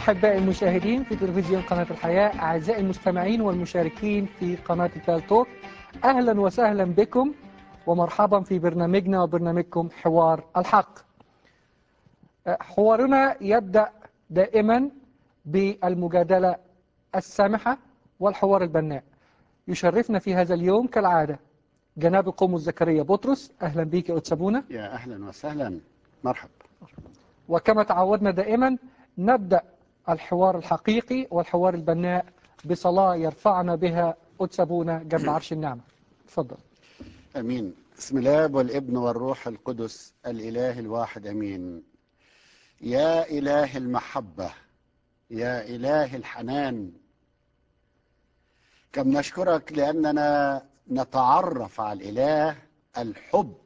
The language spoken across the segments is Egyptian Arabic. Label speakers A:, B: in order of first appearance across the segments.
A: أحبائي المشاهدين في تلفزيون قناة الحياة أعزائي المستمعين والمشاركين في قناة التالتوك أهلا وسهلا بكم ومرحبا في برنامجنا وبرنامجكم حوار الحق حوارنا يبدأ دائما بالمجادلة السامحة والحوار البناء يشرفنا في هذا اليوم كالعادة جناب القوم زكريا بطرس أهلا بك يا أتسابونا
B: يا أهلا وسهلا مرحب
A: وكما تعودنا دائما نبدأ الحوار الحقيقي والحوار البناء بصلاة يرفعنا بها أتسابونا جنب عرش النعمة تفضل
B: أمين بسم الله والابن والروح القدس الإله الواحد أمين يا إله المحبة يا إله الحنان كم نشكرك لأننا نتعرف على الإله الحب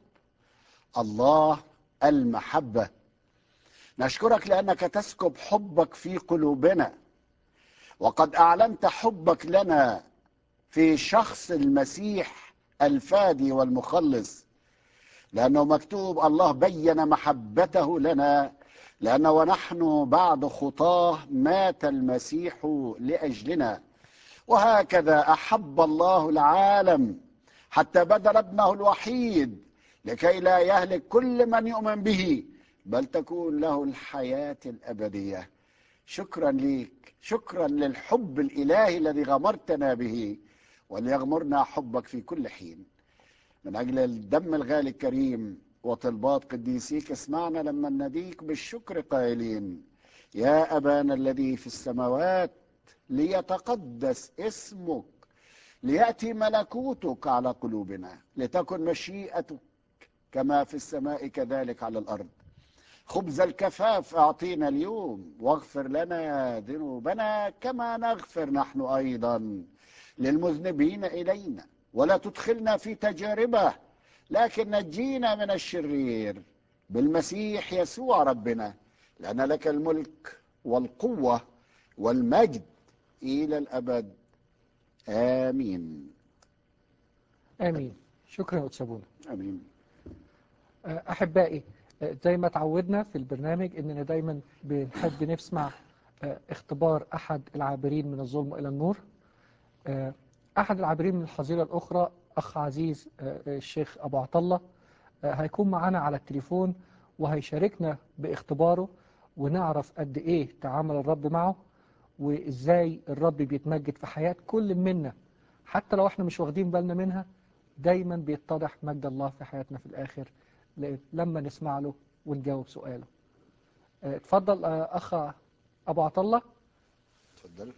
B: الله المحبة نشكرك لأنك تسكب حبك في قلوبنا وقد أعلنت حبك لنا في شخص المسيح الفادي والمخلص لأنه مكتوب الله بين محبته لنا لأنه ونحن بعد خطاه مات المسيح لأجلنا وهكذا أحب الله العالم حتى بذل ابنه الوحيد لكي لا يهلك كل من يؤمن به بل تكون له الحياة الأبدية شكرا ليك شكرا للحب الإلهي الذي غمرتنا به وليغمرنا حبك في كل حين من أجل الدم الغالي الكريم وطلبات قديسيك اسمعنا لما نديك بالشكر قائلين يا أبانا الذي في السماوات ليتقدس اسمك ليأتي ملكوتك على قلوبنا لتكن مشيئتك كما في السماء كذلك على الأرض خبز الكفاف أعطينا اليوم واغفر لنا ذنوبنا كما نغفر نحن أيضا للمذنبين إلينا ولا تدخلنا في تجاربة لكن نجينا من الشرير بالمسيح يسوع ربنا لأن لك الملك والقوة والمجد إلى الأبد آمين
A: آمين شكرا أتسابونا
B: آمين
A: أحبائي زي ما تعودنا في البرنامج إننا دايما بنحب نسمع اختبار أحد العابرين من الظلم إلى النور أحد العابرين من الحظيرة الأخرى أخ عزيز الشيخ أبو عطلة هيكون معنا على التليفون وهيشاركنا باختباره ونعرف قد إيه تعامل الرب معه وإزاي الرب بيتمجد في حياة كل منا حتى لو احنا مش واخدين بالنا منها دايما بيتضح مجد الله في حياتنا في الآخر لما نسمع له ونجاوب سؤاله اتفضل أخ أبو عطلة
B: تفضل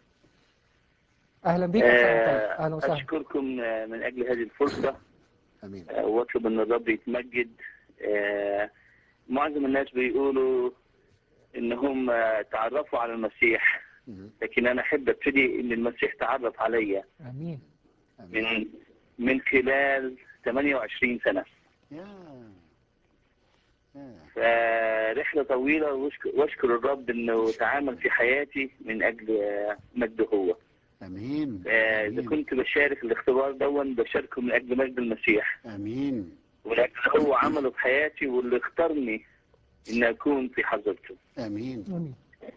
A: أهلا بك أخ أهلا وسهلا
C: أشكركم من أجل هذه الفرصة
B: آمين
C: واطلب أن الرب يتمجد معظم الناس بيقولوا ان هم تعرفوا على المسيح لكن انا احب ابتدي ان المسيح تعرف عليا
A: امين
C: من من خلال 28 سنه
B: يا يا
C: فرحله طويله واشكر, واشكر الرب انه تعامل في حياتي من اجل مجده هو
B: امين
C: اذا
B: امين
C: كنت بشارك الاختبار دون بشاركه من اجل مجد المسيح
B: امين
C: ومن اجل هو عمله في حياتي واللي اختارني ان اكون في حضرته
B: امين
A: امين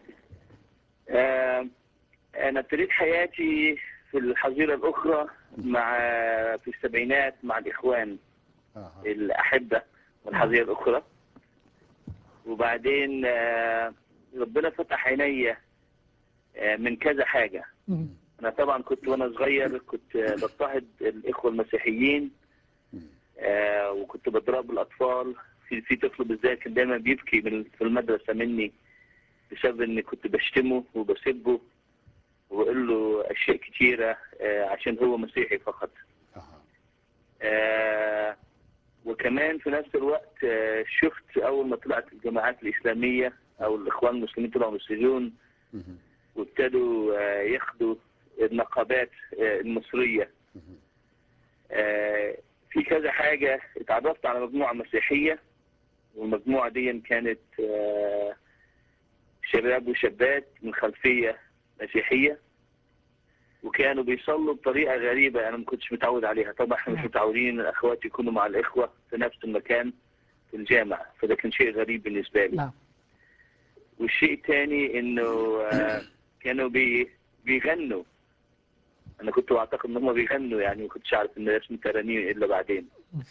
C: آه، أنا ابتديت حياتي في الحظيرة الأخرى مع في السبعينات مع الإخوان
B: آه.
C: الأحبة والحظيرة الأخرى وبعدين آه، ربنا فتح عيني آه، من كذا حاجة
A: مم.
C: أنا طبعا كنت وأنا صغير كنت آه، بضطهد الإخوة المسيحيين آه، وكنت بضرب الأطفال في في طفل بالذات كان دايما بيبكي من- في المدرسة مني بسبب اني كنت بشتمه وبسبه وبقول له اشياء كتيره آه، عشان هو مسيحي فقط
B: آه.
C: آه، وكمان في نفس الوقت آه، شفت اول ما طلعت الجماعات الاسلاميه او الاخوان المسلمين طلعوا من السجون
B: مهم.
C: وابتدوا آه، ياخدوا النقابات آه، المصريه
B: مهم.
C: آه، في كذا حاجه اتعرفت على مجموعه مسيحيه والمجموعه دي كانت آه، شباب وشابات من خلفيه مسيحيه وكانوا بيصلوا بطريقه غريبه انا ما كنتش متعود عليها طبعا احنا مش متعودين الاخوات يكونوا مع الاخوه في نفس المكان في الجامع فده كان شيء غريب بالنسبه لي
A: نعم
C: والشيء الثاني انه آه، كانوا بي بيغنوا انا كنت اعتقد ان هم بيغنوا يعني ما كنتش اعرف ان اسم ترانيم الا بعدين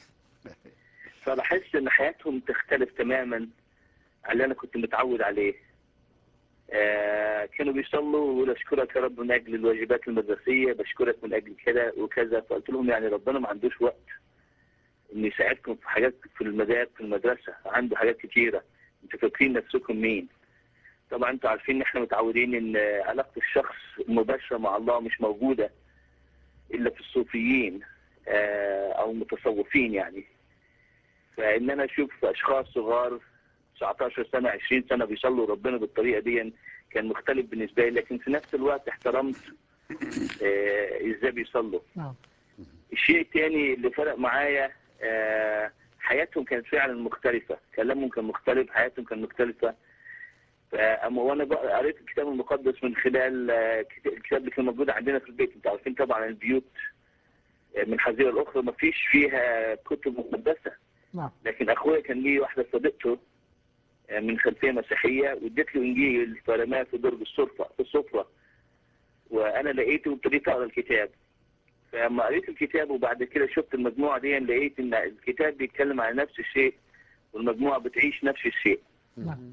C: فلاحظت ان حياتهم تختلف تماما عن اللي انا كنت متعود عليه آه كانوا بيصلوا ويقولوا اشكرك يا رب من اجل الواجبات المدرسيه بشكرك من اجل كذا وكذا فقلت لهم يعني ربنا ما عندوش وقت ان يساعدكم في حاجات في المدارس في المدرسه عنده حاجات كتيره انتوا فاكرين نفسكم مين طبعا انتوا عارفين ان احنا متعودين ان علاقه الشخص المباشره مع الله مش موجوده الا في الصوفيين آه، او المتصوفين يعني فان انا اشوف اشخاص صغار 19 سنه 20 سنه بيصلوا ربنا بالطريقه دي كان مختلف بالنسبه لي لكن في نفس الوقت احترمت آه، ازاي بيصلوا
A: نعم
C: الشيء الثاني اللي فرق معايا آه، حياتهم كانت فعلا مختلفة كلامهم كان مختلف حياتهم كانت مختلفة فأما وأنا بقى قريت الكتاب المقدس من خلال آه، كت- الكتاب اللي كان موجود عندنا في البيت أنتوا عارفين طبعا البيوت آه، من حزيرة الأخرى ما فيش فيها كتب مقدسة
A: نعم
C: لكن أخويا كان ليه واحدة صديقته آه، من خلفية مسيحية واديت له إنجيل فرماه في درج السفرة في السفرة وأنا لقيته وابتديت أقرأ الكتاب فلما قريت الكتاب وبعد كده شفت المجموعة دي لقيت ان الكتاب بيتكلم عن نفس الشيء والمجموعة بتعيش نفس الشيء
A: نعم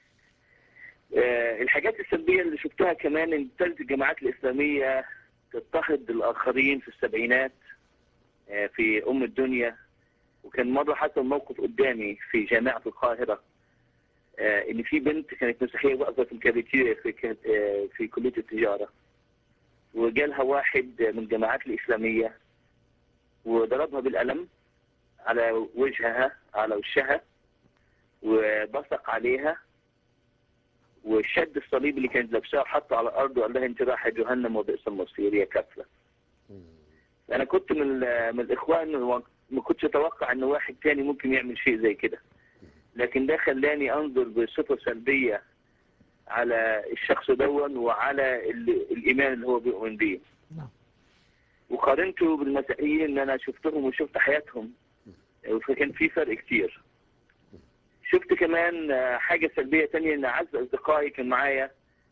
C: آه، الحاجات السلبية اللي شفتها كمان ان ابتدت الجماعات الإسلامية تضطهد الآخرين في السبعينات آه، في أم الدنيا وكان مرة حصل موقف قدامي في جامعة القاهرة آه، ان في بنت كانت مسيحية واقفة في الكافيتيريا في ك- آه، في كلية التجارة وجالها واحد من الجماعات الإسلامية وضربها بالقلم على وجهها على وشها وبصق عليها وشد الصليب اللي كانت لابساه وحطه على الارض وقال لها انت رايحه جهنم وبئس المصير يا كافله. انا كنت من ال- من الاخوان وما كنتش اتوقع ان واحد تاني ممكن يعمل شيء زي كده. لكن ده خلاني انظر بصفه سلبيه على الشخص دون وعلى ال- الايمان اللي هو بيؤمن بيه.
A: نعم
C: وقارنته بالمسيحيين اللي انا شفتهم وشفت حياتهم فكان في فرق كتير شفت كمان آه، حاجة سلبية تانية ان اعز اصدقائي كان معايا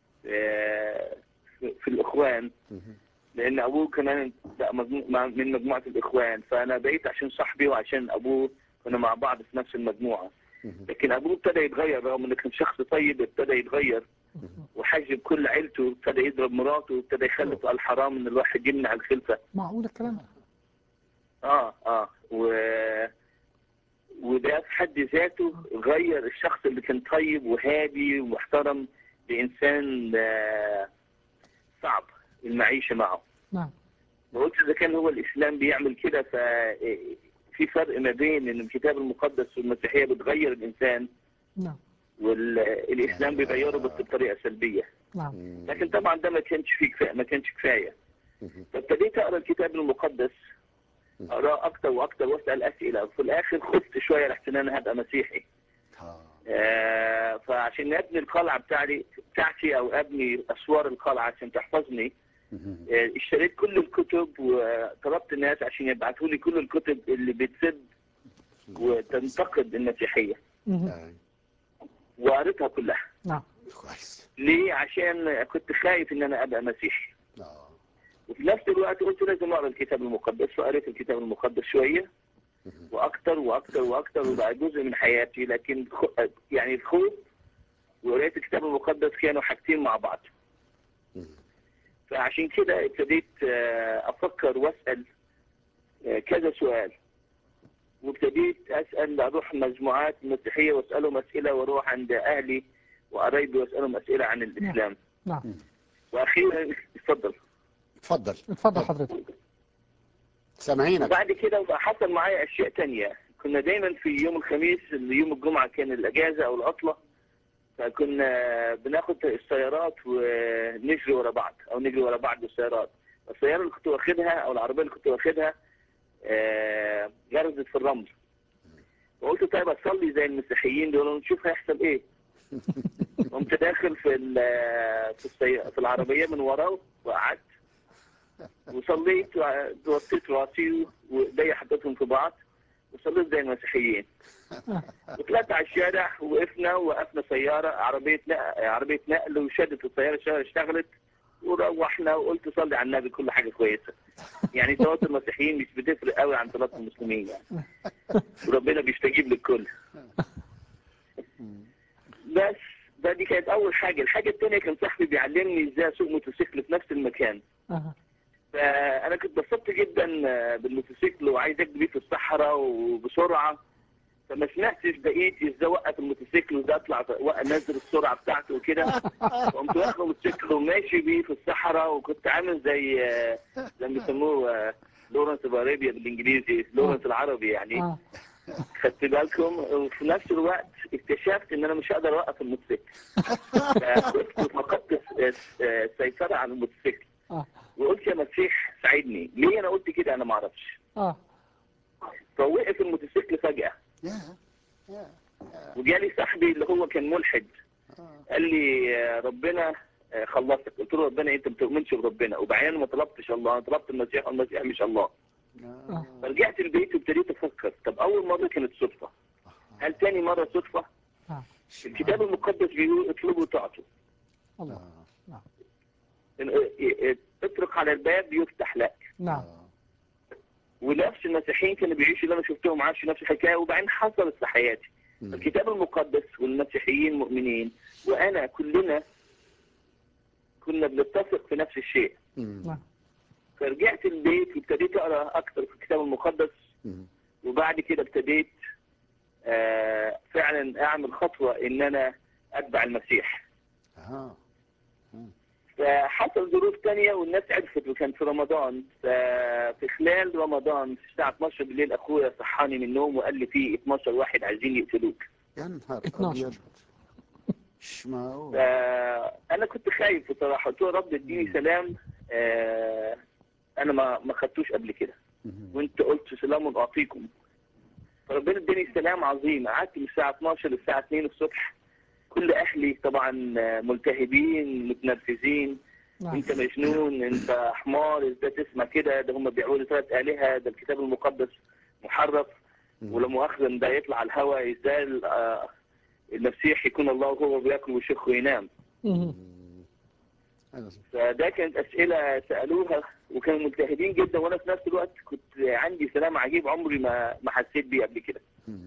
C: آه، في في الاخوان لان ابوه كمان بقى مجمو- مع- من مجموعة الاخوان فانا بقيت عشان صاحبي وعشان ابوه كنا مع بعض في نفس المجموعة لكن ابوه ابتدى يتغير رغم انه كان شخص طيب ابتدى يتغير وحجب كل عيلته ابتدى يضرب مراته ابتدى يخلف الحرام ان الواحد يمنع الخلفة
A: معقول الكلام ده
C: اه اه و... وده في حد ذاته غير الشخص اللي كان طيب وهادي ومحترم لإنسان آه، صعب المعيشة معه
A: نعم
C: وقلت إذا كان هو الإسلام بيعمل كده ففي فرق ما بين إن الكتاب المقدس والمسيحية بتغير الإنسان
A: نعم
C: والإسلام بيغيره بس بطريقة سلبية
A: نعم
C: لكن طبعا ده ما كانش فيه كفاية ما كانش كفاية فابتديت أقرأ الكتاب المقدس اقراه اكتر واكتر واسال اسئله وفي الاخر خفت شويه رحت ان انا هبقى مسيحي آه فعشان ابني القلعه بتاعتي بتاعتي او ابني اسوار القلعه عشان تحفظني آه اشتريت كل الكتب وطلبت الناس عشان يبعتوا لي كل الكتب اللي بتسب وتنتقد المسيحيه
A: مهم.
C: وقريتها كلها
A: نعم
B: كويس
C: ليه عشان كنت خايف ان انا ابقى مسيحي
B: اه
C: وفي نفس الوقت قلت لازم اقرا الكتاب المقدس فقريت الكتاب المقدس شويه واكتر واكتر واكتر وبقى جزء من حياتي لكن خ- يعني الخوف وقرايه الكتاب المقدس كانوا حاجتين مع بعض فعشان كده ابتديت آه، افكر واسال آه، كذا سؤال وابتديت اسال اروح مجموعات مسيحيه واسالهم اسئله واروح عند اهلي وقرايبي واسالهم اسئله عن الاسلام
A: نعم
C: واخيرا اتفضل
B: اتفضل
A: اتفضل حضرتك
B: سامعينك
C: وبعد كده بقى حصل معايا اشياء تانية كنا دايما في يوم الخميس اللي يوم الجمعة كان الاجازة او العطلة فكنا بناخد السيارات ونجري ورا بعض او نجري ورا بعض بالسيارات السيارة اللي كنت واخدها او العربية اللي كنت واخدها آه، جرزت في الرمل وقلت طيب اصلي زي المسيحيين دول ونشوف هيحصل ايه قمت داخل في ال- في, السي... في العربية من وراه وقعدت وصليت ووطيت راسي وايديا حطيتهم في بعض وصليت زي المسيحيين وطلعت على الشارع وقفنا ووقفنا سياره عربيه نقل عربيه نقل وشدت السياره السياره اشتغلت وروحنا وقلت صلي على النبي كل حاجه كويسه يعني صلاه المسيحيين مش بتفرق قوي عن صلاه المسلمين يعني وربنا بيستجيب للكل بس ده دي كانت اول حاجه الحاجه الثانيه كان صاحبي بيعلمني ازاي اسوق موتوسيكل في نفس المكان
A: أها.
C: فانا كنت بسطت جدا بالموتوسيكل وعايز اجري بيه في الصحراء وبسرعه فما سمعتش بقيت ازاي اوقف الموتوسيكل وازاي اطلع انزل السرعه بتاعته وكده قمت واخد الموتوسيكل وماشي بيه في الصحراء وكنت عامل زي آه، زي ما بيسموه آه، لورنس اوف ارابيا بالانجليزي لورنس العربي يعني
A: آه.
C: خدت بالكم وفي نفس الوقت اكتشفت ان انا مش هقدر اوقف الموتوسيكل فكنت فقدت الس- السيطره على الموتوسيكل
A: آه.
C: وقلت يا مسيح ساعدني ليه انا قلت كده انا ما اعرفش
A: آه.
C: فوقف الموتوسيكل فجاه
B: يا يا
C: وجالي صاحبي اللي هو كان ملحد
B: آه.
C: قال لي آه، ربنا آه، خلصك قلت له ربنا انت ما بتؤمنش بربنا وبعدين ما طلبتش الله انا طلبت المسيح والمسيح مش الله
B: آه.
C: فرجعت البيت وابتديت افكر طب اول مره كانت صدفه هل تاني مره صدفه
A: آه.
C: الكتاب المقدس بيقول اطلبوا تعطوا
A: الله
B: آه.
C: اطرق على الباب يفتح لك
A: نعم
B: آه.
C: ونفس المسيحيين كانوا بيعيشوا اللي انا شفتهم عاشوا نفس الحكايه وبعدين حصلت في حياتي
B: مم.
C: الكتاب المقدس والمسيحيين مؤمنين وانا كلنا كنا بنتفق في نفس الشيء
B: مم.
A: نعم
C: فرجعت البيت وابتديت اقرا اكتر في الكتاب المقدس
B: مم.
C: وبعد كده ابتديت آه، فعلا اعمل خطوه ان انا اتبع المسيح
B: آه.
C: فحصل ظروف تانية والناس عرفت وكان في رمضان ففي خلال رمضان في الساعة 12 بالليل أخويا صحاني من النوم وقال لي في 12 واحد عايزين يقتلوك
B: يا نهار
A: 12.
B: أبيض مش معقول
C: فأنا كنت خايف بصراحة قلت له يا رب اديني سلام آه، أنا ما ما خدتوش قبل كده
B: مم.
C: وأنت قلت سلام أعطيكم فربنا اداني سلام عظيم قعدت من الساعة 12 للساعة 2 الصبح كل أهلي طبعا آه، ملتهبين متنرفزين
A: نعم
C: انت مجنون انت حمار ازاي تسمع كده ده هم بيعبدوا ثلاث الهه ده الكتاب المقدس محرف
B: مم.
C: ولا مؤاخذه ده يطلع على الهواء ازاي ال- آه، المسيح يكون الله وهو بياكل ويشخ وينام
A: مم.
B: مم. أنا
C: فده كانت اسئله سالوها وكانوا ملتهبين جدا وانا في نفس الوقت كنت عندي سلام عجيب عمري ما ما حسيت بيه قبل كده
B: مم.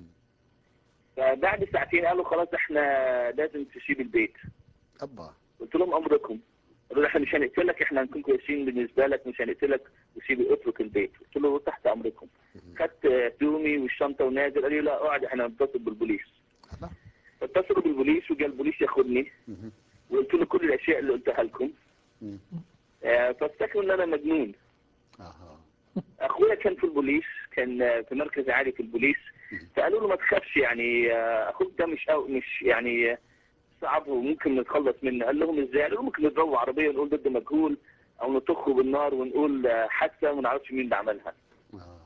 C: فبعد ساعتين قالوا خلاص احنا لازم تسيب البيت
B: أبا
C: قلت لهم امركم قالوا لي احنا مش هنقتلك احنا هنكون كويسين بالنسبه لك مش هنقتلك وسيب اترك البيت قلت له تحت امركم خدت هدومي والشنطه ونازل قال لي لا اقعد احنا هنتصل بالبوليس
B: الله.
C: فاتصلوا بالبوليس وجا البوليس ياخدني
B: مم.
C: وقلت له كل الاشياء اللي قلتها لكم
B: مم.
C: آه، فافتكروا ان انا مجنون
B: آه.
C: اخويا كان في البوليس كان آه، في مركز عالي في البوليس فقالوا له ما تخافش يعني آه، اخوك ده مش أو مش يعني آه، صعب وممكن نتخلص منه قال لهم ازاي قالوا له ممكن نضربه عربيه ونقول ضد مجهول او نطخه بالنار ونقول آه، حادثه وما نعرفش مين اللي عملها
B: آه.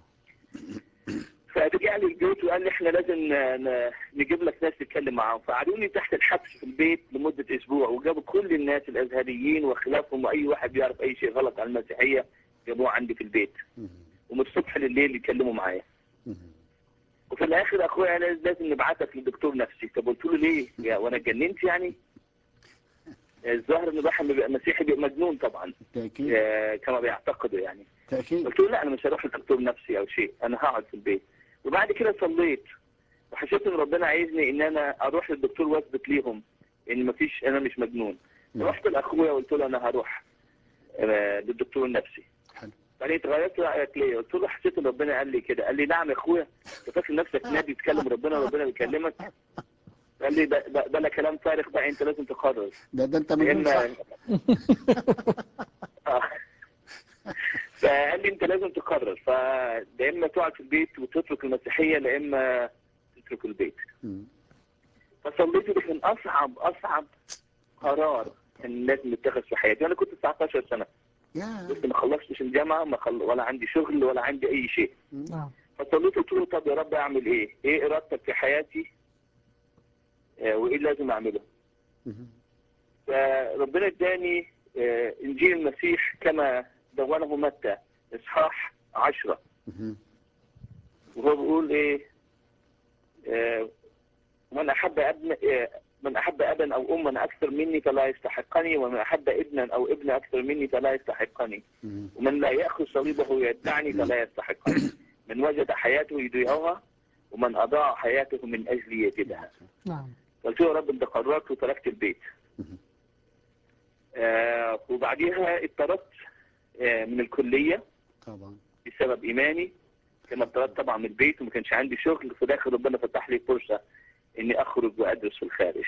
C: فرجع لي البيت وقال لي احنا لازم ن- ن- نجيب لك ناس تتكلم معاهم فقعدوني تحت الحبس في البيت لمده اسبوع وجابوا كل الناس الازهريين وخلافهم واي واحد بيعرف اي شيء غلط عن المسيحيه جابوه عندي في البيت
B: مم.
C: ومن الصبح لليل يتكلموا معايا
B: مم.
C: وفي الاخر اخويا قال لي لازم نبعتك لدكتور نفسي طب قلت له ليه يا وانا اتجننت يعني الظاهر ان الواحد لما بيبقى مسيحي بيبقى مجنون طبعا
B: تأكيد
C: آه، كما بيعتقدوا يعني
B: تأكيد
C: قلت له لا انا مش هروح لدكتور نفسي او شيء انا هقعد في البيت وبعد كده صليت وحسيت ان ربنا عايزني ان انا اروح للدكتور واثبت ليهم ان مفيش انا مش مجنون
B: مم.
C: رحت لاخويا وقلت له انا هروح آه، للدكتور النفسي
B: حلو
C: بعدين اتغيرت رايك ليه؟ قلت له حسيت ان ربنا قال لي كده قال لي نعم يا اخويا انت فاكر نفسك نادي تكلم ربنا وربنا بيكلمك قال لي ده, ده, ده لا كلام فارغ بقى انت لازم تقرر
B: ده ده أنت
C: يا
B: مجنون
C: اما
B: صح
C: آه. فقال لي انت لازم تقرر فيا اما تقعد في البيت وتترك المسيحيه لا اما تترك البيت
B: مم.
C: فصليت ده كان اصعب اصعب قرار كان لازم يتخذ في حياتي انا كنت 19 سنه
B: يا
C: لسه ما خلصتش الجامعه ما خل... ولا عندي شغل ولا عندي اي شيء
A: نعم
C: فصليت قلت له طب يا رب اعمل ايه؟ ايه ارادتك في حياتي؟ آه، وايه اللي لازم اعمله؟
B: مم.
C: فربنا اداني آه، انجيل المسيح كما دونه متى اصحاح عشرة
B: مم.
C: وهو بيقول ايه آه، من احب ابن آه، من احب ابا او اما اكثر مني فلا يستحقني ومن احب ابنا او ابن اكثر مني فلا يستحقني
B: مم.
C: ومن لا ياخذ صليبه يتبعني فلا يستحقني من وجد حياته يضيعها ومن اضاع حياته من اجلي يجدها
A: نعم
C: قلت له يا رب انت قررت وتركت البيت
B: مهم.
C: آه وبعديها اتطردت آه من الكليه
B: طبعا
C: بسبب ايماني كما اتطردت طبعا من البيت وما كانش عندي شغل في الاخر ربنا فتح لي فرصه اني اخرج وادرس في الخارج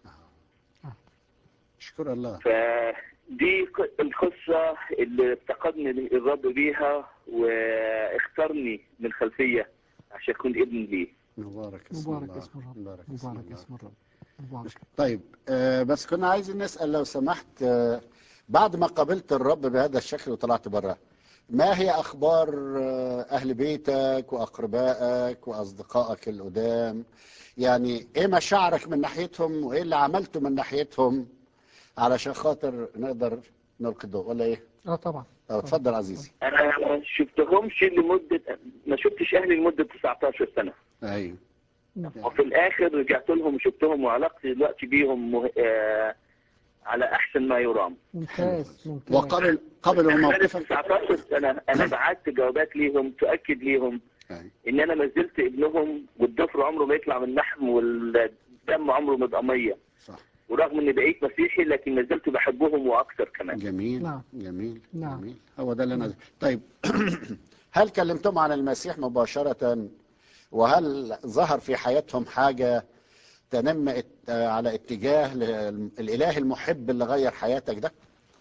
B: اشكر الله
C: فدي ق- القصه اللي افتقدني الرب بيها واختارني من خلفيه عشان اكون ابن ليه
B: مبارك اسم
A: مبارك
B: الله
A: اسم الرب
B: مبارك اسم
A: مبارك
B: الله
A: اسم الرب مبارك
B: طيب آه بس كنا عايزين نسأل لو سمحت آه بعد ما قابلت الرب بهذا الشكل وطلعت برا ما هي أخبار آه أهل بيتك وأقربائك وأصدقائك القدام يعني إيه مشاعرك من ناحيتهم وإيه اللي عملته من ناحيتهم علشان خاطر نقدر نلقي الضوء ولا إيه؟
A: اه طبعا
B: أو اتفضل عزيزي
C: انا ما شفتهمش لمده ما شفتش اهلي لمده 19 سنه
B: أيوه
A: نعم.
C: وفي الاخر رجعت لهم وشفتهم وعلاقتي دلوقتي بيهم مه... آه على احسن ما يرام
A: ممتاز ممتاز
B: وقبل قبلوا
C: خلال
B: موقفك
C: 19 سنه انا بعت جوابات ليهم تؤكد ليهم
B: أيوه.
C: ان انا ما زلت ابنهم والضفر عمره ما يطلع من اللحم والدم عمره ما يبقى ميه
B: صح
C: ورغم اني بقيت مسيحي لكن ما زلت بحبهم واكثر كمان
B: جميل
A: نعم.
B: جميل
A: نعم.
B: جميل هو ده اللي انا طيب هل كلمتم عن المسيح مباشرة وهل ظهر في حياتهم حاجة تنم ات- على اتجاه لل- الإله المحب اللي غير حياتك ده؟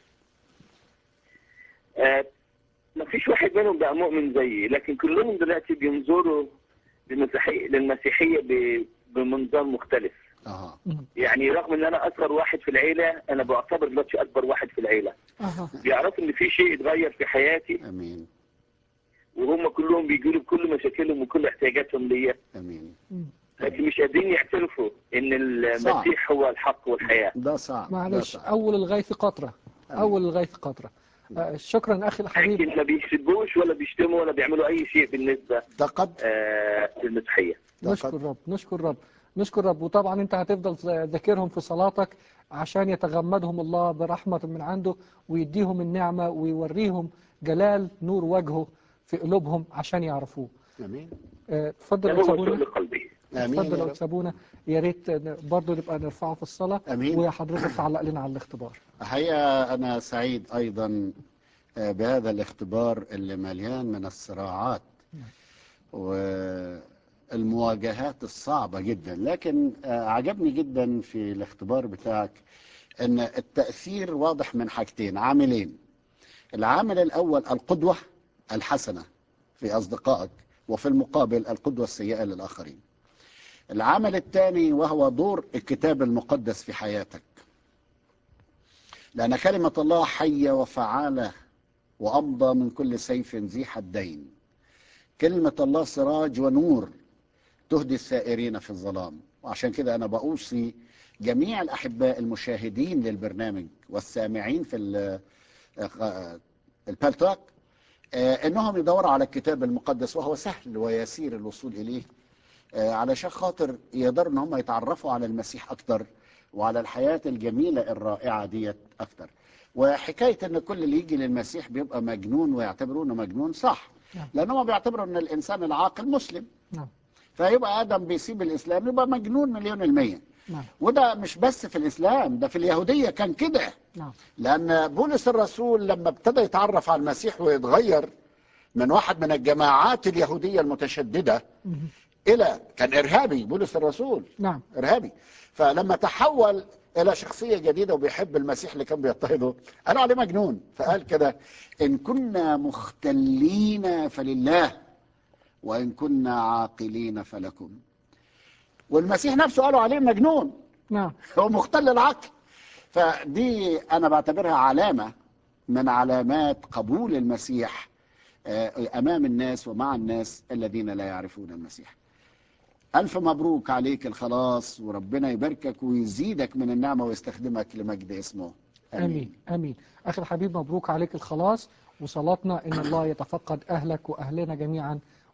C: آه ما فيش واحد منهم بقى مؤمن زيي لكن كلهم دلوقتي بينظروا للمسيحية, للمسيحية ب- بمنظار مختلف
B: اها
C: يعني رغم ان انا اصغر واحد في العيله انا بعتبر دلوقتي اكبر واحد في العيله
A: اها
C: بيعرفوا ان في شيء اتغير في حياتي
B: امين
C: وهم كلهم بيجوا لي بكل مشاكلهم وكل احتياجاتهم ليا
B: امين
A: مم.
C: لكن مش قادرين يعترفوا ان المسيح هو الحق والحياه
B: ده صعب ده
A: معلش
B: صعب.
A: اول الغيث قطره اول الغيث قطره آه شكرا اخي الحبيب
C: لكن ما بيسبوش ولا بيشتموا ولا بيعملوا اي شيء بالنسبه
B: ده قد
C: آه للمسيحيه
B: ده
A: نشكر
B: قد
A: رب نشكر رب نشكر رب وطبعا انت هتفضل ذاكرهم في صلاتك عشان يتغمدهم الله برحمة من عنده ويديهم النعمة ويوريهم جلال نور وجهه في قلوبهم عشان يعرفوه
B: امين
A: آه،
C: ده
A: اتفضل يا
C: هو
A: سابونا
C: سؤال قلبي
B: امين
A: اتفضل
B: يا
A: يا
B: رب.
A: سابونا يا ريت برضه نبقى نرفعه في الصلاة
B: امين
A: وحضرتك تعلق لنا على الاختبار
B: الحقيقة أنا سعيد أيضا آه، بهذا الاختبار اللي مليان من الصراعات والمواجهات الصعبة جدا لكن آه، عجبني جدا في الاختبار بتاعك أن التأثير واضح من حاجتين عاملين العامل الأول القدوة الحسنة في أصدقائك وفي المقابل القدوة السيئة للآخرين العمل الثاني وهو دور الكتاب المقدس في حياتك لأن كلمة الله حية وفعالة وأمضى من كل سيف ذي حدين كلمة الله سراج ونور تهدي السائرين في الظلام وعشان كده أنا بأوصي جميع الأحباء المشاهدين للبرنامج والسامعين في ال- آه، البالتوك آه، انهم يدوروا على الكتاب المقدس وهو سهل ويسير الوصول اليه آه، علشان خاطر يقدروا ان هم يتعرفوا على المسيح اكتر وعلى الحياه الجميله الرائعه ديت اكتر وحكايه ان كل اللي يجي للمسيح بيبقى مجنون ويعتبرونه مجنون صح
A: نعم.
B: لان هم بيعتبروا ان الانسان العاقل مسلم
A: نعم
B: فيبقى ادم بيسيب الاسلام يبقى مجنون مليون الميه
A: نعم
B: وده مش بس في الاسلام ده في اليهوديه كان كده
A: نعم
B: لأن بولس الرسول لما ابتدى يتعرف على المسيح ويتغير من واحد من الجماعات اليهودية المتشددة
A: مهم.
B: إلى كان إرهابي بولس الرسول
A: نعم
B: إرهابي فلما تحول إلى شخصية جديدة وبيحب المسيح اللي كان بيضطهده قالوا عليه مجنون فقال كده إن كنا مختلين فلله وإن كنا عاقلين فلكم والمسيح نفسه قالوا عليه مجنون
A: نعم
B: هو مختل العقل فدي انا بعتبرها علامه من علامات قبول المسيح آه، امام الناس ومع الناس الذين لا يعرفون المسيح الف مبروك عليك الخلاص وربنا يباركك ويزيدك من النعمه ويستخدمك لمجد اسمه
A: امين امين اخي الحبيب مبروك عليك الخلاص وصلاتنا ان الله يتفقد اهلك واهلنا جميعا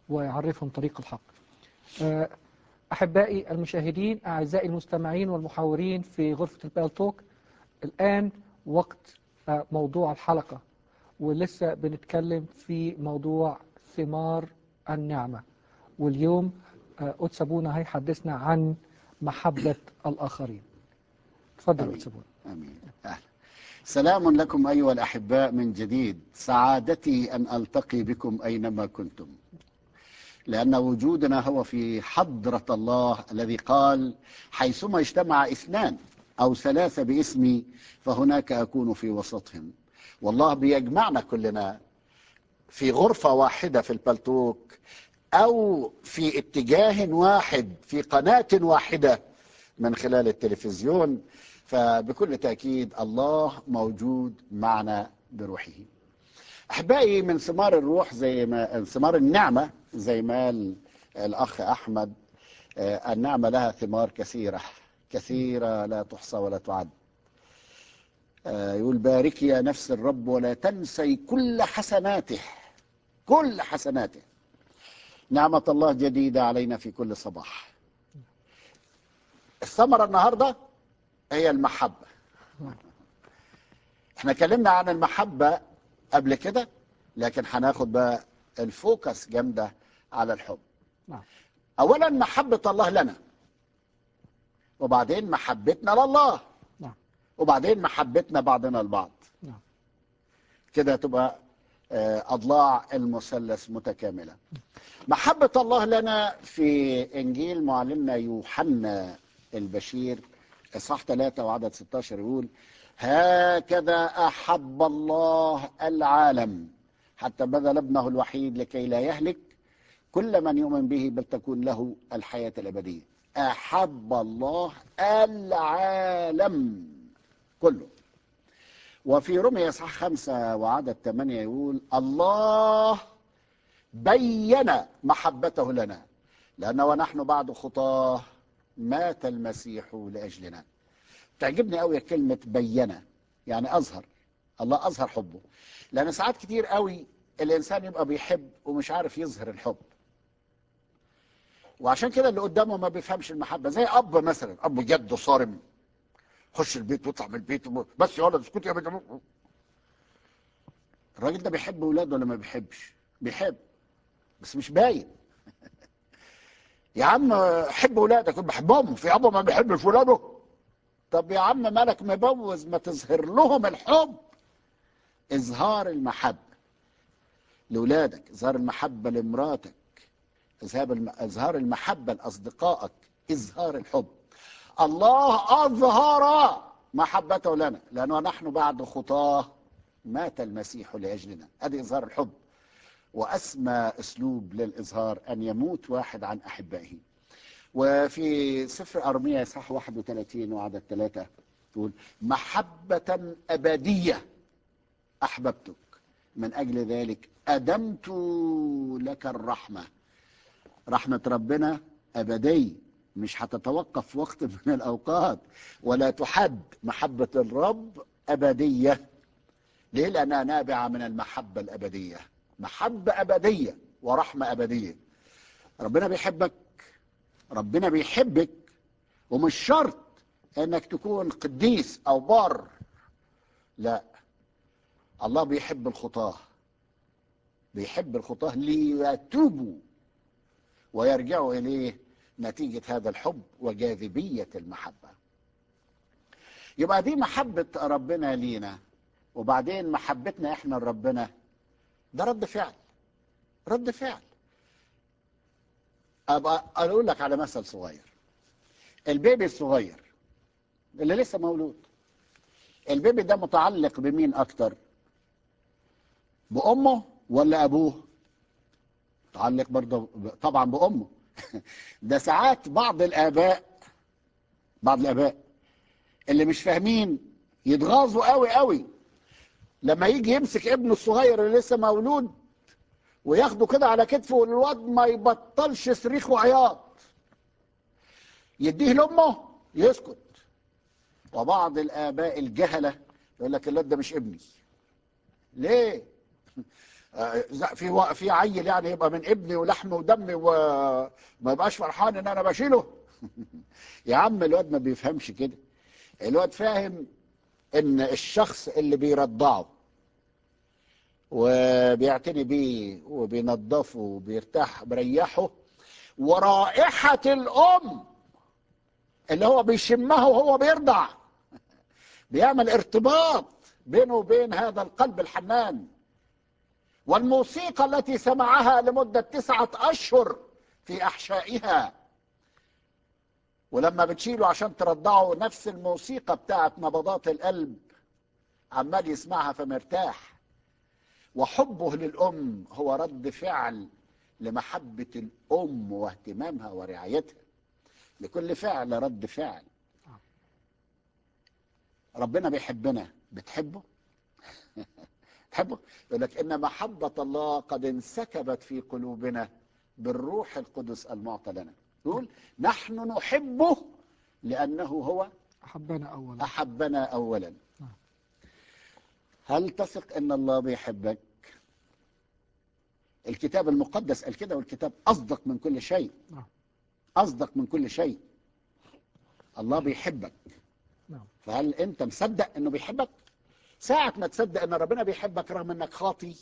A: ويعرفهم طريق الحق آه، أحبائي المشاهدين أعزائي المستمعين والمحاورين في غرفة البالتوك الآن وقت آه، موضوع الحلقة ولسه بنتكلم في موضوع ثمار النعمة واليوم آه، قدس أبونا هيحدثنا عن محبة الآخرين تفضل
B: آمين.
A: قدس أبونا
B: امين اهلا سلام لكم ايها الاحباء من جديد سعادتي ان التقي بكم اينما كنتم لان وجودنا هو في حضره الله الذي قال حيثما اجتمع اثنان او ثلاثه باسمي فهناك اكون في وسطهم والله بيجمعنا كلنا في غرفه واحده في البلتوك او في اتجاه واحد في قناه واحده من خلال التلفزيون فبكل تأكيد الله موجود معنا بروحه أحبائي من ثمار الروح زي ما ثمار النعمة زي ما قال الأخ أحمد آه، النعمة لها ثمار كثيرة كثيرة لا تحصى ولا تعد آه، يقول باركي يا نفس الرب ولا تنسي كل حسناته كل حسناته نعمة الله جديدة علينا في كل صباح الثمرة النهارده هي المحبة احنا اتكلمنا عن المحبة قبل كده لكن هناخد بقى الفوكس جامدة على الحب
A: نعم.
B: اولا محبة الله لنا وبعدين محبتنا لله
A: نعم.
B: وبعدين محبتنا بعضنا البعض
A: نعم.
B: كده تبقى آه، اضلاع المثلث متكاملة محبة الله لنا في انجيل معلمنا يوحنا البشير اصحاح 3 وعدد 16 يقول هكذا احب الله العالم حتى بذل ابنه الوحيد لكي لا يهلك كل من يؤمن به بل تكون له الحياه الابديه احب الله العالم كله وفي رمي اصحاح 5 وعدد 8 يقول الله بين محبته لنا لانه ونحن بعد خطاه مات المسيح لاجلنا تعجبني قوي كلمه بينه يعني اظهر الله اظهر حبه لان ساعات كتير قوي الانسان يبقى بيحب ومش عارف يظهر الحب وعشان كده اللي قدامه ما بيفهمش المحبه زي اب مثلا اب جد صارم خش البيت واطلع من البيت بس يا ولد اسكت يا بنت الراجل ده بيحب ولاده ولا ما بيحبش بيحب بس مش باين يا عم حب ولادك بحبهم في ابو ما بيحبش ولاده طب يا عم مالك مبوز ما تظهر لهم الحب اظهار المحبه لاولادك اظهار المحبه لمراتك اظهار الم- اظهار المحبه لاصدقائك اظهار الحب الله اظهر محبته لنا لانه نحن بعد خطاه مات المسيح لاجلنا ادي اظهار الحب واسمى اسلوب للاظهار ان يموت واحد عن احبائه وفي سفر ارميا صح 31 وعدد ثلاثة تقول محبة أبدية أحببتك من أجل ذلك أدمت لك الرحمة رحمة ربنا أبدية مش هتتوقف في وقت من الأوقات ولا تحد محبة الرب أبدية ليه لأنها نابعة من المحبة الأبدية محبة أبدية ورحمة أبدية ربنا بيحبك ربنا بيحبك ومش شرط انك تكون قديس او بار لا الله بيحب الخطاه بيحب الخطاه ليتوبوا ويرجعوا اليه نتيجه هذا الحب وجاذبيه المحبه يبقى دي محبه ربنا لينا وبعدين محبتنا احنا لربنا ده رد فعل رد فعل ابقى اقول لك على مثل صغير البيبي الصغير اللي لسه مولود البيبي ده متعلق بمين اكتر بامه ولا ابوه متعلق برضه ب- طبعا بامه ده ساعات بعض الاباء بعض الاباء اللي مش فاهمين يتغاظوا قوي قوي لما يجي يمسك ابنه الصغير اللي لسه مولود وياخده كده على كتفه والواد ما يبطلش صريخ وعياط يديه لامه يسكت وبعض الاباء الجهله يقول لك الواد ده مش ابني ليه آه، ز- في و- في عيل يعني يبقى من ابني ولحمي ودمي وما يبقاش فرحان ان انا بشيله يا عم الواد ما بيفهمش كده الواد فاهم ان الشخص اللي بيرضعه وبيعتني بيه وبينظفه وبيرتاح بريحه ورائحة الأم اللي هو بيشمها وهو بيرضع بيعمل ارتباط بينه وبين هذا القلب الحنان والموسيقى التي سمعها لمدة تسعة أشهر في أحشائها ولما بتشيله عشان ترضعه نفس الموسيقى بتاعت نبضات القلب عمال يسمعها فمرتاح وحبه للأم هو رد فعل لمحبة الأم واهتمامها ورعايتها لكل فعل رد فعل ربنا بيحبنا بتحبه تحبه يقول لك إن محبة الله قد انسكبت في قلوبنا بالروح القدس المعطى لنا يقول نحن نحبه لأنه هو
A: أحبنا أولا
B: أحبنا أولا
A: نعم.
B: هل تثق أن الله بيحبك الكتاب المقدس قال كده والكتاب أصدق من كل شيء
A: نعم.
B: أصدق من كل شيء الله بيحبك
A: نعم.
B: فهل أنت مصدق أنه بيحبك ساعة ما تصدق أن ربنا بيحبك رغم أنك خاطي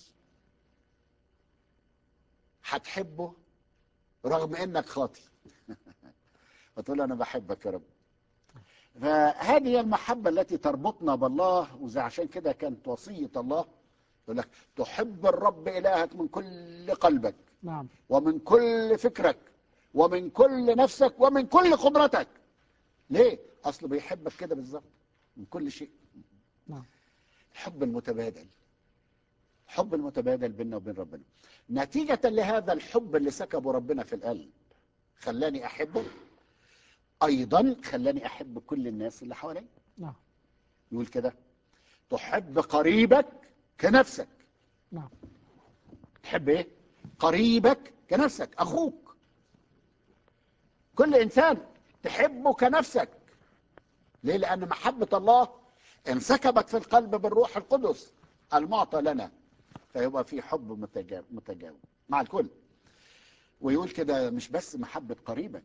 B: هتحبه رغم أنك خاطي وتقول له أنا بحبك يا رب فهذه هي المحبة التي تربطنا بالله وزي عشان كده كانت وصية الله يقول لك تحب الرب إلهك من كل قلبك
A: نعم
B: ومن كل فكرك ومن كل نفسك ومن كل قدرتك ليه؟ أصله بيحبك كده بالظبط من كل شيء
A: نعم
B: الحب المتبادل الحب المتبادل بيننا وبين ربنا نتيجة لهذا الحب اللي سكبه ربنا في القلب خلاني أحبه أيضا خلاني أحب كل الناس اللي حواليا
A: نعم
B: يقول كده تحب قريبك كنفسك
A: نعم
B: تحب ايه قريبك كنفسك اخوك كل انسان تحبه كنفسك ليه لان محبه الله انسكبت في القلب بالروح القدس المعطى لنا فيبقى في حب متجاوب متجاوب مع الكل ويقول كده مش بس محبه قريبك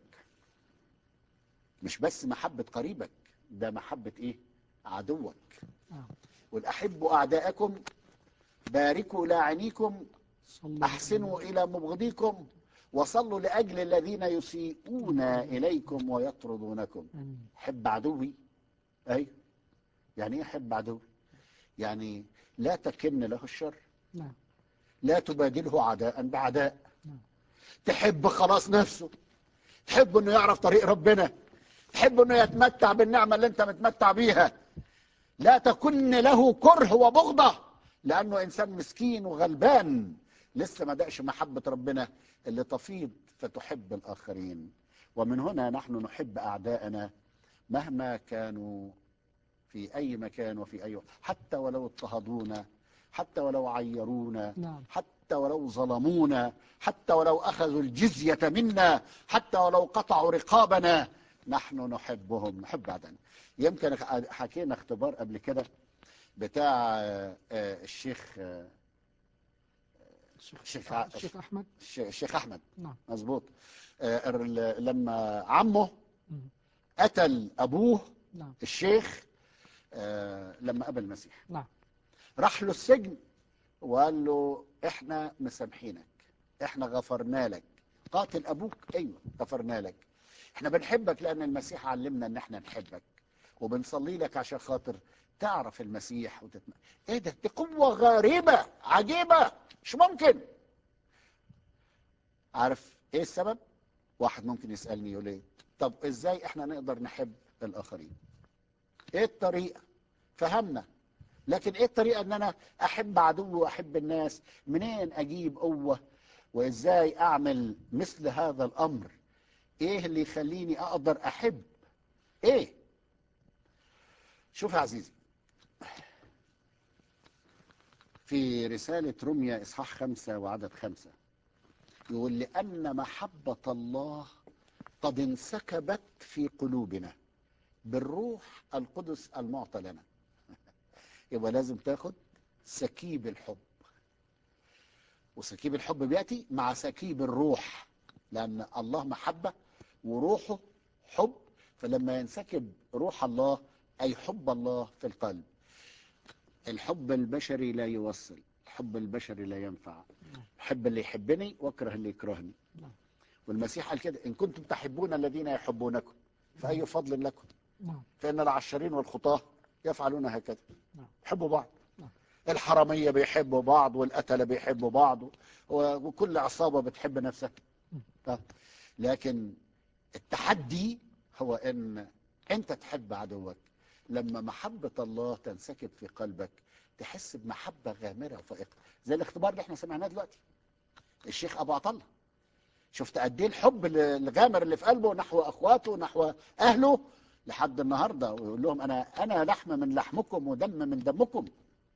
B: مش بس محبه قريبك ده محبه ايه عدوك
A: نعم
B: والاحبوا اعداءكم باركوا لاعنيكم
A: صلوا
B: أحسنوا إلى مبغضيكم وصلوا لأجل الذين يسيئون إليكم ويطردونكم
A: آمين
B: حب عدوي أي يعني إيه حب عدوي يعني لا تكن له الشر
A: نعم
B: لا تبادله عداء بعداء
A: نعم.
B: تحب خلاص نفسه تحب انه يعرف طريق ربنا تحب انه يتمتع بالنعمة اللي انت متمتع بيها لا تكن له كره وبغضة لانه انسان مسكين وغلبان لسه ما دقش محبة ربنا اللي تفيض فتحب الاخرين ومن هنا نحن نحب اعداءنا مهما كانوا في اي مكان وفي اي وقت حتى ولو اضطهدونا حتى ولو عيرونا
A: نعم
B: حتى ولو ظلمونا حتى ولو أخذوا الجزية منا حتى ولو قطعوا رقابنا نحن نحبهم نحب عدن يمكن حكينا اختبار قبل كده بتاع آه، آه، الشيخ آه،
A: الشيخ
B: الشيخ ع-
A: الشيخ أحمد
B: الش- الشيخ أحمد
A: نعم
B: مظبوط آه، ال- لما عمه
A: مم.
B: قتل أبوه
A: نعم
B: الشيخ آه، لما قبل المسيح
A: نعم
B: راح له السجن وقال له احنا مسامحينك احنا غفرنا لك قاتل ابوك ايوه غفرنا لك احنا بنحبك لان المسيح علمنا ان احنا نحبك وبنصلي لك عشان خاطر تعرف المسيح وتتم... ايه ده دي قوة غريبة عجيبة مش ممكن عارف ايه السبب واحد ممكن يسألني يقول ايه طب ازاي احنا نقدر نحب الاخرين ايه الطريقة فهمنا لكن ايه الطريقه ان انا احب عدوي واحب الناس منين اجيب قوه وازاي اعمل مثل هذا الامر ايه اللي يخليني اقدر احب ايه شوف يا عزيزي في رسالة روميا إصحاح خمسة وعدد خمسة يقول لأن محبة الله قد انسكبت في قلوبنا بالروح القدس المعطى لنا يبقى لازم تاخد سكيب الحب وسكيب الحب بيأتي مع سكيب الروح لأن الله محبة وروحه حب فلما ينسكب روح الله أي حب الله في القلب الحب البشري لا يوصل الحب البشري لا ينفع حب اللي يحبني واكره اللي يكرهني
A: نعم.
B: والمسيح قال كده إن كنتم تحبون الذين يحبونكم فأي فضل لكم
A: نعم
B: فإن العشرين والخطاة يفعلون هكذا
A: نعم.
B: يحبوا بعض
A: نعم.
B: الحرامية بيحبوا بعض والقتلة بيحبوا بعض و- وكل عصابة بتحب نفسها
A: مم.
B: ف- لكن التحدي هو ان انت تحب عدوك لما محبة الله تنسكب في قلبك تحس بمحبة غامرة وفائقة زي الاختبار اللي احنا سمعناه دلوقتي الشيخ ابو عطله شفت قد ايه الحب الغامر اللي في قلبه نحو اخواته نحو اهله لحد النهارده ويقول لهم انا انا لحم من لحمكم ودم من دمكم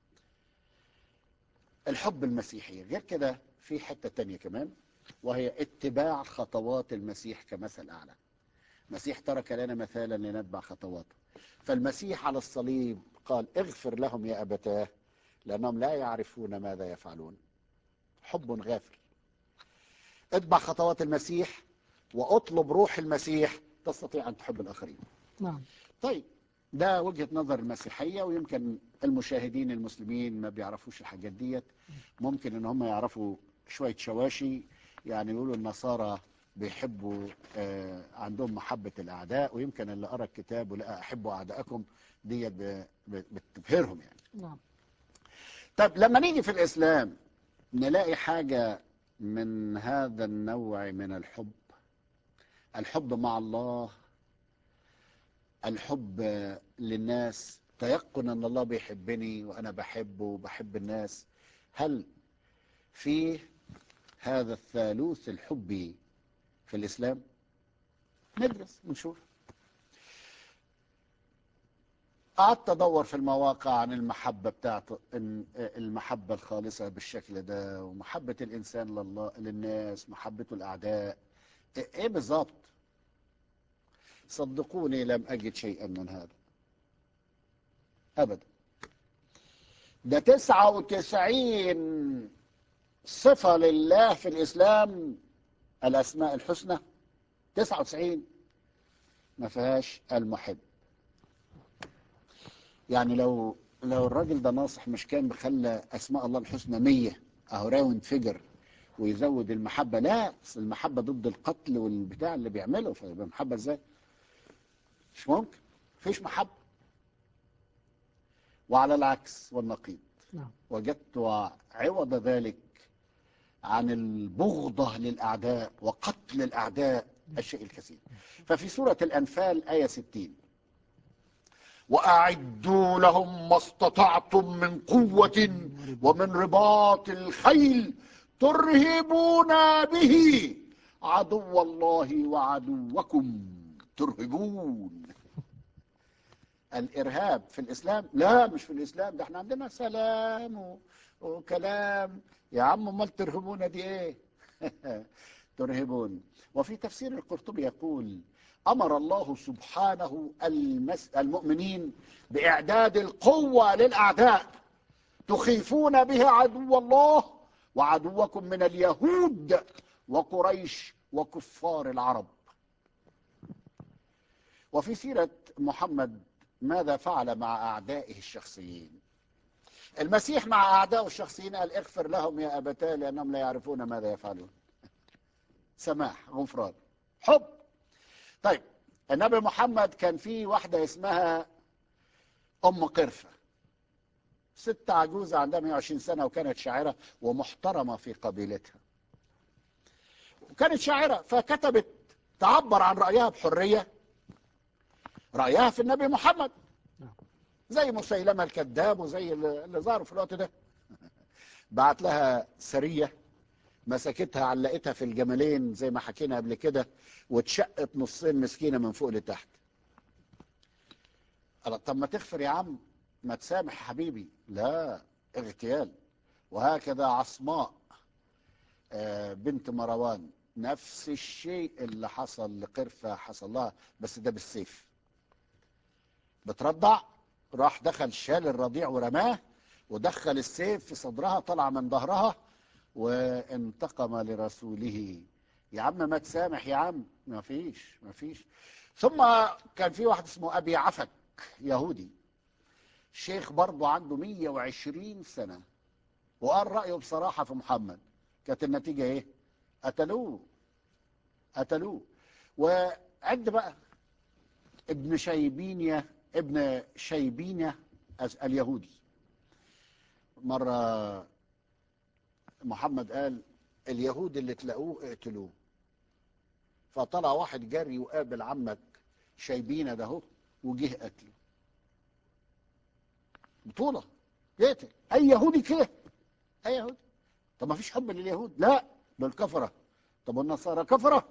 B: الحب المسيحي غير كده في حته تانية كمان وهي اتباع خطوات المسيح كمثل اعلى المسيح ترك لنا مثالا لنتبع خطواته فالمسيح على الصليب قال اغفر لهم يا ابتاه لانهم لا يعرفون ماذا يفعلون حب غافر اتبع خطوات المسيح واطلب روح المسيح تستطيع ان تحب الاخرين
A: نعم
B: طيب ده وجهة نظر المسيحية ويمكن المشاهدين المسلمين ما بيعرفوش الحاجات ديت ممكن ان هم يعرفوا شوية شواشي يعني يقولوا النصارى بيحبوا آه، عندهم محبة الأعداء ويمكن اللي قرأ الكتاب ولقى أحبوا أعداءكم ديت ب- ب- بتبهرهم يعني
A: نعم
B: طب لما نيجي في الإسلام نلاقي حاجة من هذا النوع من الحب الحب مع الله الحب للناس تيقن ان الله بيحبني وانا بحبه وبحب الناس هل في هذا الثالوث الحبي في الاسلام ندرس ونشوف قعدت ادور في المواقع عن المحبه بتاعت إن- المحبه الخالصه بالشكل ده ومحبه الانسان لله للناس محبته الاعداء ايه بالظبط صدقوني لم أجد شيئا من هذا أبدا ده تسعة وتسعين صفة لله في الإسلام الأسماء الحسنى تسعة وتسعين ما فيهاش المحب يعني لو لو الراجل ده ناصح مش كان بخلى أسماء الله الحسنى مية أهو راوند فيجر ويزود المحبة لا أصل المحبة ضد القتل والبتاع اللي بيعمله فيبقى محبة ازاي مش ممكن مفيش محبة وعلى العكس والنقيض
A: نعم
B: وجدت عوض ذلك عن البغضة للأعداء وقتل الأعداء الشيء الكثير ففي سورة الأنفال آية 60 وأعدوا لهم ما استطعتم من قوة ومن رباط الخيل ترهبون به عدو الله وعدوكم ترهبون الإرهاب في الإسلام لا مش في الإسلام ده احنا عندنا سلام و... وكلام يا عم امال ترهبون دي ايه ترهبون وفي تفسير القرطبي يقول أمر الله سبحانه المس... المؤمنين بإعداد القوة للأعداء تخيفون بها عدو الله وعدوكم من اليهود وقريش وكفار العرب وفي سيرة محمد ماذا فعل مع أعدائه الشخصيين المسيح مع أعدائه الشخصيين قال اغفر لهم يا أبتاه لأنهم لا يعرفون ماذا يفعلون سماح غفران حب طيب النبي محمد كان في واحدة اسمها أم قرفة ست عجوزة عندها 120 سنة وكانت شاعرة ومحترمة في قبيلتها وكانت شاعرة فكتبت تعبر عن رأيها بحرية رأيها في النبي محمد
A: نعم.
B: زي مسيلمة الكذاب وزي اللي ظهروا في الوقت ده بعت لها سرية مسكتها علقتها في الجملين زي ما حكينا قبل كده واتشقت نصين مسكينة من فوق لتحت قال طب ما تغفر يا عم ما تسامح يا حبيبي لا اغتيال وهكذا عصماء آه، بنت مروان نفس الشيء اللي حصل لقرفة حصل لها بس ده بالسيف بترضع راح دخل شال الرضيع ورماه ودخل السيف في صدرها طلع من ظهرها وانتقم لرسوله يا عم ما تسامح يا عم ما فيش ما فيش ثم كان في واحد اسمه ابي عفك يهودي شيخ برضه عنده 120 سنة وقال رأيه بصراحة في محمد كانت النتيجة ايه قتلوه قتلوه وعد بقى ابن شيبينيا ابن شيبينيا اليهودي مرة محمد قال اليهود اللي تلاقوه اقتلوه فطلع واحد جري وقابل عمك شايبينه ده اهو وجه قتله بطولة يقتل اي يهودي كده اي يهودي طب ما فيش حب لليهود لا دول كفرة طب والنصارى كفرة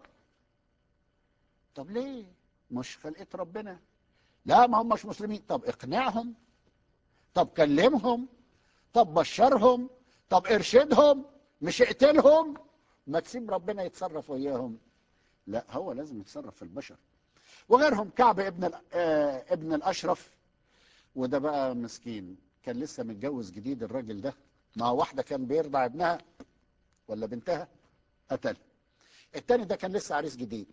B: طب ليه مش خلقة ربنا لا ما هم مش مسلمين طب اقنعهم طب كلمهم طب بشرهم طب ارشدهم مش اقتلهم ما تسيب ربنا يتصرف وياهم لا هو لازم يتصرف في البشر وغيرهم كعب ابن ال- آه، ابن الاشرف وده بقى مسكين كان لسه متجوز جديد الراجل ده مع واحده كان بيرضع ابنها ولا بنتها قتل التاني ده كان لسه عريس جديد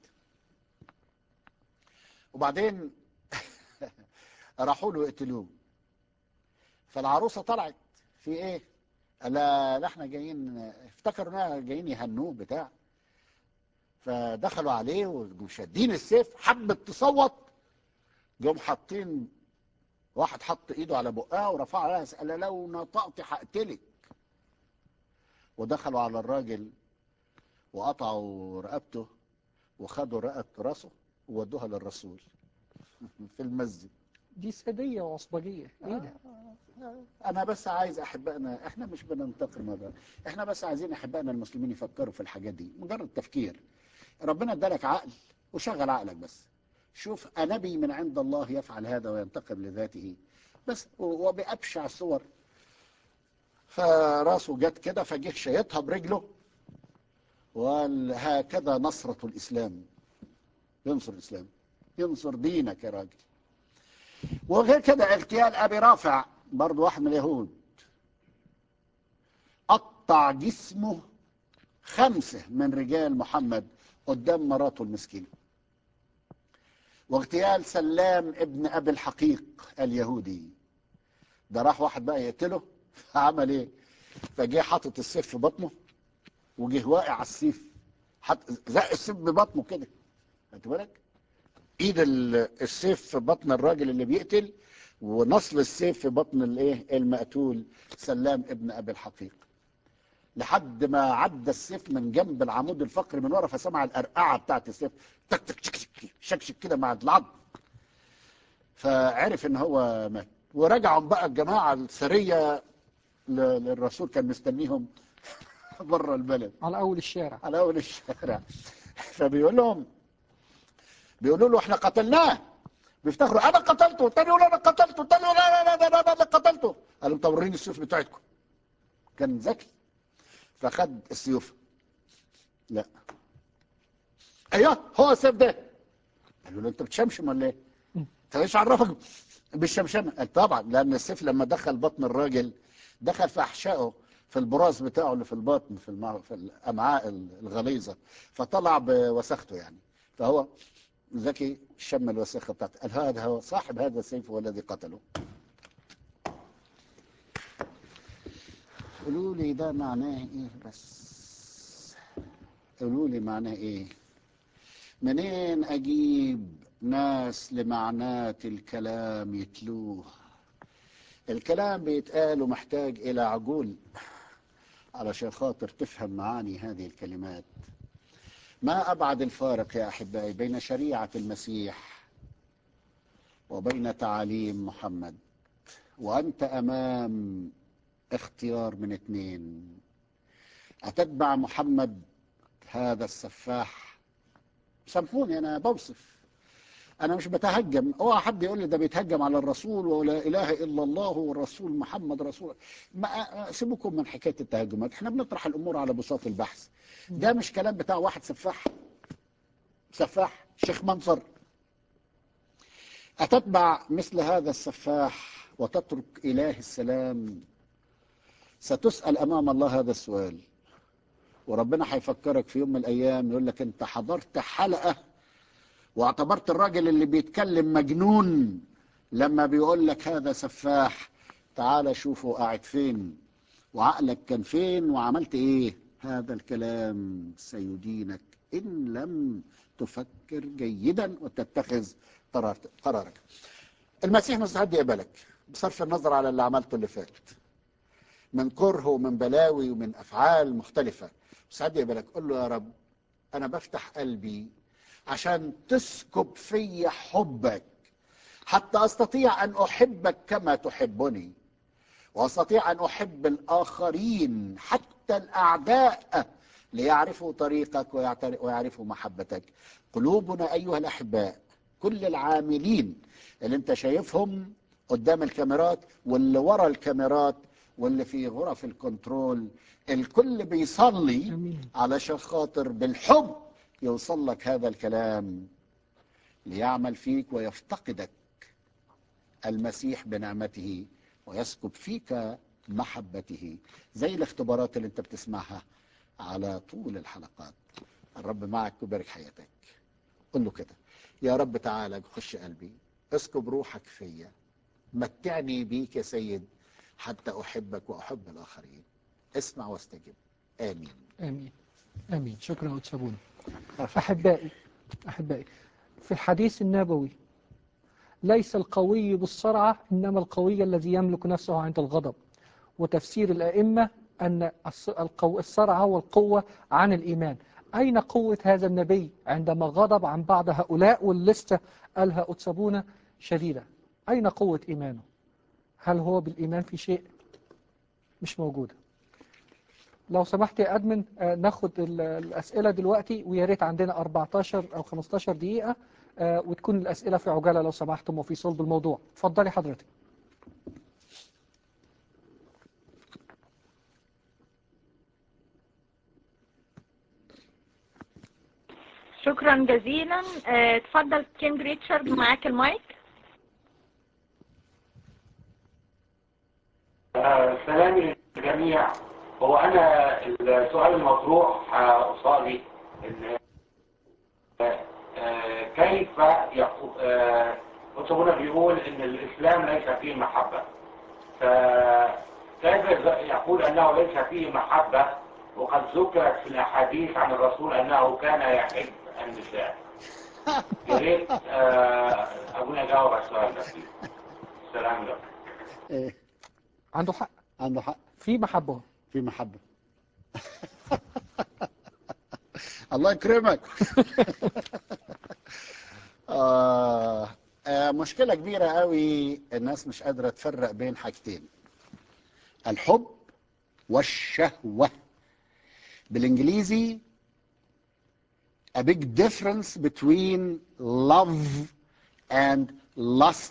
B: وبعدين راحوا له يقتلوه فالعروسه طلعت في ايه قال لا لا احنا جايين افتكروا انها جايين يهنوه بتاع فدخلوا عليه وشادين السيف حبت تصوت جم حاطين واحد حط ايده على بقها ورفع عليها قال لو نطقت هقتلك ودخلوا على الراجل وقطعوا رقبته وخدوا رقبة راسه وودوها للرسول في المسجد
A: دي سادية وعصبجية ايه ده
B: انا بس عايز احبائنا احنا مش بننتقم هذا احنا بس عايزين احبائنا المسلمين يفكروا في الحاجات دي مجرد تفكير ربنا ادالك عقل وشغل عقلك بس شوف نبي من عند الله يفعل هذا وينتقم لذاته بس و- وبأبشع الصور فراسه جت كده فجه شيطها برجله وقال هكذا نصرة الإسلام ينصر الإسلام ينصر دينك يا راجل وغير كده اغتيال ابي رافع برضه واحد من اليهود قطع جسمه خمسه من رجال محمد قدام مراته المسكينه واغتيال سلام ابن ابي الحقيق اليهودي ده راح واحد بقى يقتله عمل ايه فجه حاطط السيف في بطنه وجه واقع على السيف حط زق السيف ببطنه كده خدت بالك ايد ال- السيف في بطن الراجل اللي بيقتل ونصل السيف في بطن الايه المقتول سلام ابن ابي الحقيق لحد ما عدى السيف من جنب العمود الفقري من ورا فسمع القرقعه بتاعت السيف تك تك شك شك شكشك كده مع العظم فعرف ان هو مات ورجعوا بقى الجماعه السريه ل- للرسول كان مستنيهم بره البلد
A: على اول الشارع
B: على اول الشارع فبيقول لهم بيقولوا له احنا قتلناه بيفتخروا انا قتلته الثاني يقول انا قتلته الثاني يقول لا لا لا لا انا اللي قتلته قال لهم طب وريني السيوف بتاعتكم كان ذكي فخد السيوف لا ايوه هو السيف ده قالوا له انت بتشمشم ولا ايه؟ انت ايش عرفك بالشمشمه؟ قال طبعا لان السيف لما دخل بطن الراجل دخل في احشائه في البراز بتاعه اللي في البطن في المع... في الامعاء الغليظه فطلع بوساخته يعني فهو ذكي شم الوساخه بتاعته قال هذا هو صاحب هذا السيف هو الذي قتله قولوا لي ده معناه ايه بس قولوا لي معناه ايه منين اجيب ناس لمعنات الكلام يتلوه الكلام بيتقال ومحتاج الى عقول علشان خاطر تفهم معاني هذه الكلمات ما ابعد الفارق يا احبائي بين شريعه المسيح وبين تعاليم محمد وانت امام اختيار من اثنين أتتبع محمد هذا السفاح سامحوني أنا بوصف أنا مش بتهجم اوعى حد يقول لي ده بيتهجم على الرسول ولا إله إلا الله والرسول محمد رسول ما سيبكم من حكاية التهجمات احنا بنطرح الأمور على بساط البحث ده مش كلام بتاع واحد سفاح سفاح شيخ منصر أتتبع مثل هذا السفاح وتترك إله السلام ستسأل أمام الله هذا السؤال وربنا هيفكرك في يوم من الايام يقول لك انت حضرت حلقه واعتبرت الراجل اللي بيتكلم مجنون لما بيقول لك هذا سفاح تعال شوفه قاعد فين وعقلك كان فين وعملت ايه هذا الكلام سيدينك ان لم تفكر جيدا وتتخذ قرار قرارك المسيح مستعد يقبلك بصرف النظر على اللي عملته اللي فات من كره ومن بلاوي ومن افعال مختلفه مستعد يقبلك قول له يا رب انا بفتح قلبي عشان تسكب في حبك حتى استطيع ان احبك كما تحبني واستطيع ان احب الاخرين حتى الاعداء ليعرفوا طريقك ويعتر- ويعرفوا محبتك قلوبنا ايها الاحباء كل العاملين اللي انت شايفهم قدام الكاميرات واللي ورا الكاميرات واللي في غرف الكنترول الكل بيصلي
A: امين
B: علشان خاطر بالحب يوصل لك هذا الكلام ليعمل فيك ويفتقدك المسيح بنعمته ويسكب فيك محبته زي الاختبارات اللي انت بتسمعها على طول الحلقات الرب معك وبارك حياتك قل له كده يا رب تعالى خش قلبي اسكب روحك فيا متعني بيك يا سيد حتى احبك واحب الاخرين اسمع واستجب امين
A: امين امين شكرا وتشابونا احبائي احبائي في الحديث النبوي ليس القوي بالصرعه انما القوي الذي يملك نفسه عند الغضب وتفسير الائمه ان الص- القو- الصرعه والقوه عن الايمان اين قوه هذا النبي عندما غضب عن بعض هؤلاء واللسته قالها أتسبونة شديده اين قوه ايمانه هل هو بالايمان في شيء مش موجوده لو سمحت يا ادمن آه، ناخد ال- الاسئله دلوقتي ويا ريت عندنا 14 او 15 دقيقه آه، وتكون الاسئله في عجاله لو سمحتم وفي صلب الموضوع اتفضلي حضرتك
D: شكرا جزيلا آه، اتفضل كينج ريتشارد معاك المايك
E: آه، سلامي للجميع هو انا السؤال المطروح آه، قصادي ان آه، آه، كيف يقو- آه، أتوبونا بيقول ان الاسلام ليس فيه محبه فكيف يقول انه ليس فيه محبه وقد ذكرت في الاحاديث عن الرسول انه كان يحب النساء يا ريت آه، ابونا يجاوب على السؤال ده سلام لك
B: إيه
A: عنده حق
B: عنده حق
A: في محبه
B: في محبة الله يكرمك آه آه مشكلة كبيرة قوي الناس مش قادرة تفرق بين حاجتين الحب والشهوة بالانجليزي a big difference between love and lust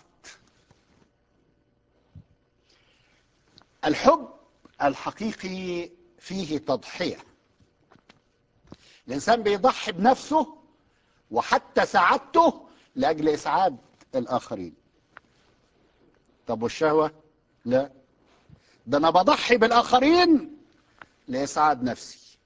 B: الحب الحقيقي فيه تضحية الإنسان بيضحي بنفسه وحتى سعادته لأجل إسعاد الآخرين طب والشهوة لا ده أنا بضحي بالآخرين لإسعاد نفسي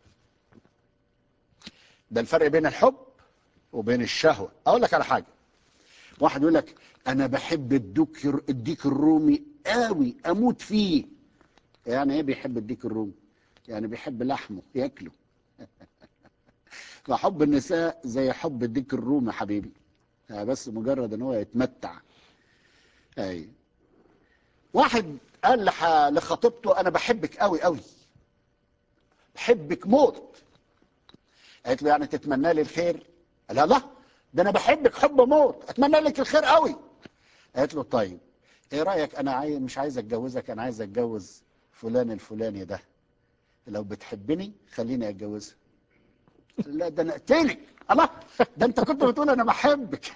B: ده الفرق بين الحب وبين الشهوة أقول لك على حاجة واحد يقول لك أنا بحب الديك الديك الرومي قوي أموت فيه يعني إيه بيحب الديك الرومي يعني بيحب لحمه ياكله فحب النساء زي حب الديك الرومي يا حبيبي يعني بس مجرد ان هو يتمتع اي واحد قال لح- لخطيبته انا بحبك قوي قوي بحبك موت قالت له يعني تتمنى لي الخير قال لها لا ده انا بحبك حب موت اتمنى لك الخير قوي قالت له طيب ايه رايك انا عايز مش عايز اتجوزك انا عايز اتجوز فلان الفلاني ده لو بتحبني خليني اتجوزها لا ده انا اقتلك الله ده انت كنت بتقول انا بحبك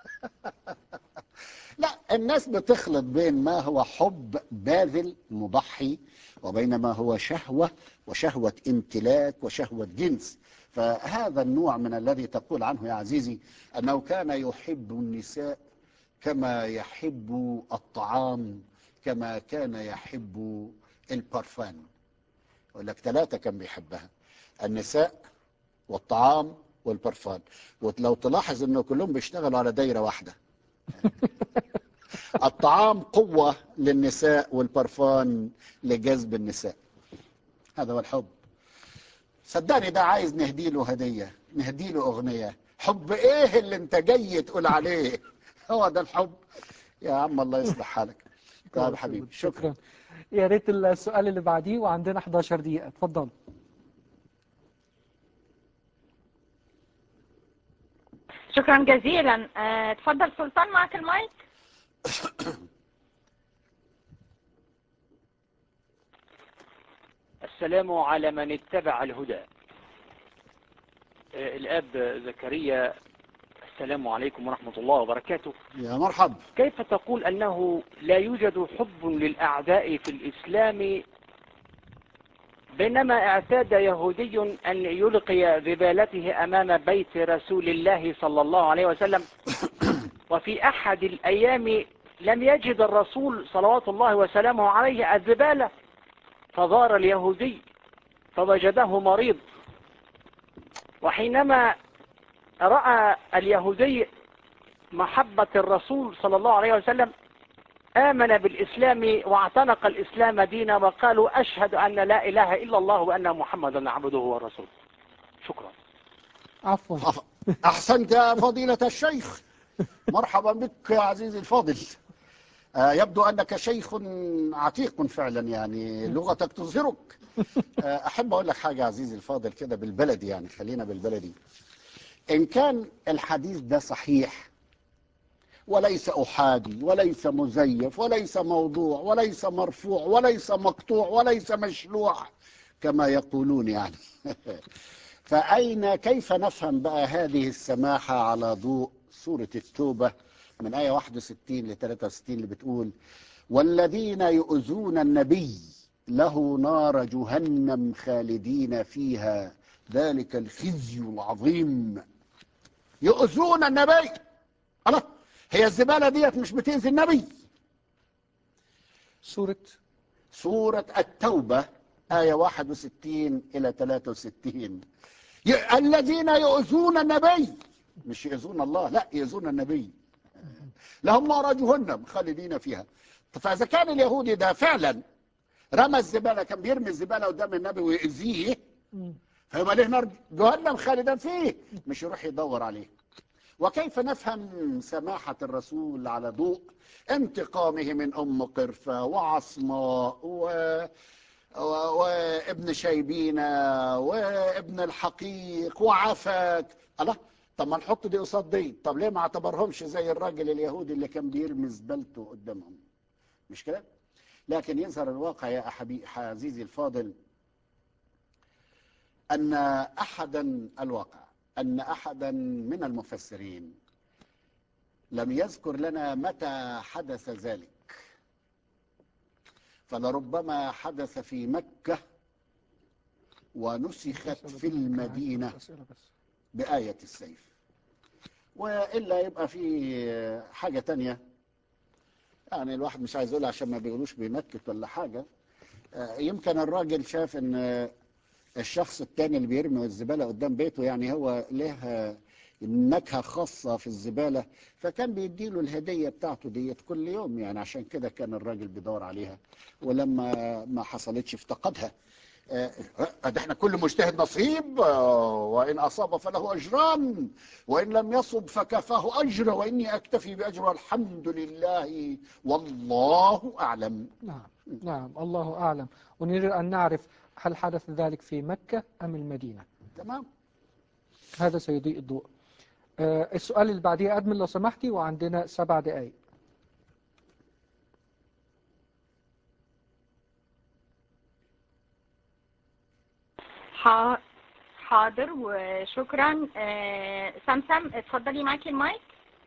B: لا الناس بتخلط بين ما هو حب باذل مضحي وبين ما هو شهوة وشهوة امتلاك وشهوة جنس فهذا النوع من الذي تقول عنه يا عزيزي أنه كان يحب النساء كما يحب الطعام كما كان يحب البرفان يقول لك ثلاثة كان بيحبها النساء والطعام والبرفان ولو تلاحظ انه كلهم بيشتغلوا على دايره واحده الطعام قوه للنساء والبرفان لجذب النساء هذا هو الحب صدقني ده عايز نهدي له هديه نهدي له اغنيه حب ايه اللي انت جاي تقول عليه هو ده الحب يا عم الله يصلح حالك طيب يا حبيبي شكرا
A: شكرا يا ريت السؤال اللي بعديه وعندنا 11 دقيقة اتفضل
D: شكرا جزيلا آه، اتفضل سلطان معك المايك
F: السلام على من اتبع الهدى آه، الأب زكريا السلام عليكم ورحمة الله وبركاته
B: يا مرحب
F: كيف تقول أنه لا يوجد حب للأعداء في الإسلام بينما اعتاد يهودي أن يلقي زبالته أمام بيت رسول الله صلى الله عليه وسلم وفي أحد الأيام لم يجد الرسول صلوات الله وسلامه عليه الزبالة فزار اليهودي فوجده مريض وحينما رأى اليهودي محبة الرسول صلى الله عليه وسلم آمن بالإسلام واعتنق الإسلام دينا وقالوا أشهد أن لا إله إلا الله وأن محمدا عبده ورسوله شكرا
A: عفوا
B: أف- أحسنت يا فضيلة الشيخ مرحبا بك يا عزيزي الفاضل آه، يبدو أنك شيخ عتيق فعلا يعني لغتك تظهرك آه، أحب أقول لك حاجة يا عزيزي الفاضل كده بالبلدي يعني خلينا بالبلدي إن كان الحديث ده صحيح وليس أحادي وليس مزيف وليس موضوع وليس مرفوع وليس مقطوع وليس مشروع كما يقولون يعني فأين كيف نفهم بقى هذه السماحة على ضوء سورة التوبة من آية 61 ل 63 اللي بتقول والذين يؤذون النبي له نار جهنم خالدين فيها ذلك الخزي العظيم يؤذون النبي الله هي الزبالة ديت مش بتأذي النبي
A: سورة
B: سورة التوبة آية 61 إلى 63 ي- الذين يؤذون النبي مش يؤذون الله لا يؤذون النبي لهم نار جهنم خالدين فيها فإذا كان اليهودي ده فعلا رمى الزبالة كان بيرمي الزبالة قدام النبي ويأذيه
A: مم.
B: فيبقى له نار جهنم خالدا فيه مش يروح يدور عليه وكيف نفهم سماحة الرسول على ضوء انتقامه من أم قرفة وعصماء و... و... وابن شيبينة وابن الحقيق وعفاك الله طب ما نحط دي قصاد دي طب ليه ما اعتبرهمش زي الراجل اليهودي اللي كان بيرمي زبالته قدامهم مش كده لكن يظهر الواقع يا أحبي عزيزي الفاضل أن أحدا الواقع أن أحدا من المفسرين لم يذكر لنا متى حدث ذلك فلربما حدث في مكة ونسخت في المدينة
A: أسئلة بس.
B: بآية السيف وإلا يبقى في حاجة تانية يعني الواحد مش عايز يقول عشان ما بيقولوش بينكت ولا حاجة آه، يمكن الراجل شاف ان آه، الشخص التاني اللي بيرمي الزبالة قدام بيته يعني هو له نكهة خاصة في الزبالة فكان بيديله الهدية بتاعته ديت كل يوم يعني عشان كده كان الراجل بيدور عليها ولما ما حصلتش افتقدها آه، ده احنا كل مجتهد نصيب آه، وإن أصاب فله أجران وإن لم يصب فكفاه أجر وإني أكتفي بأجر الحمد لله والله أعلم
A: نعم نعم الله أعلم ونريد أن نعرف هل حدث ذلك في مكة أم المدينة
B: تمام
A: هذا سيضيء الضوء آه، السؤال اللي بعديه أدمن لو سمحتي وعندنا سبع دقايق
D: ح- حاضر وشكرا آه، سمسم اتفضلي معاكي المايك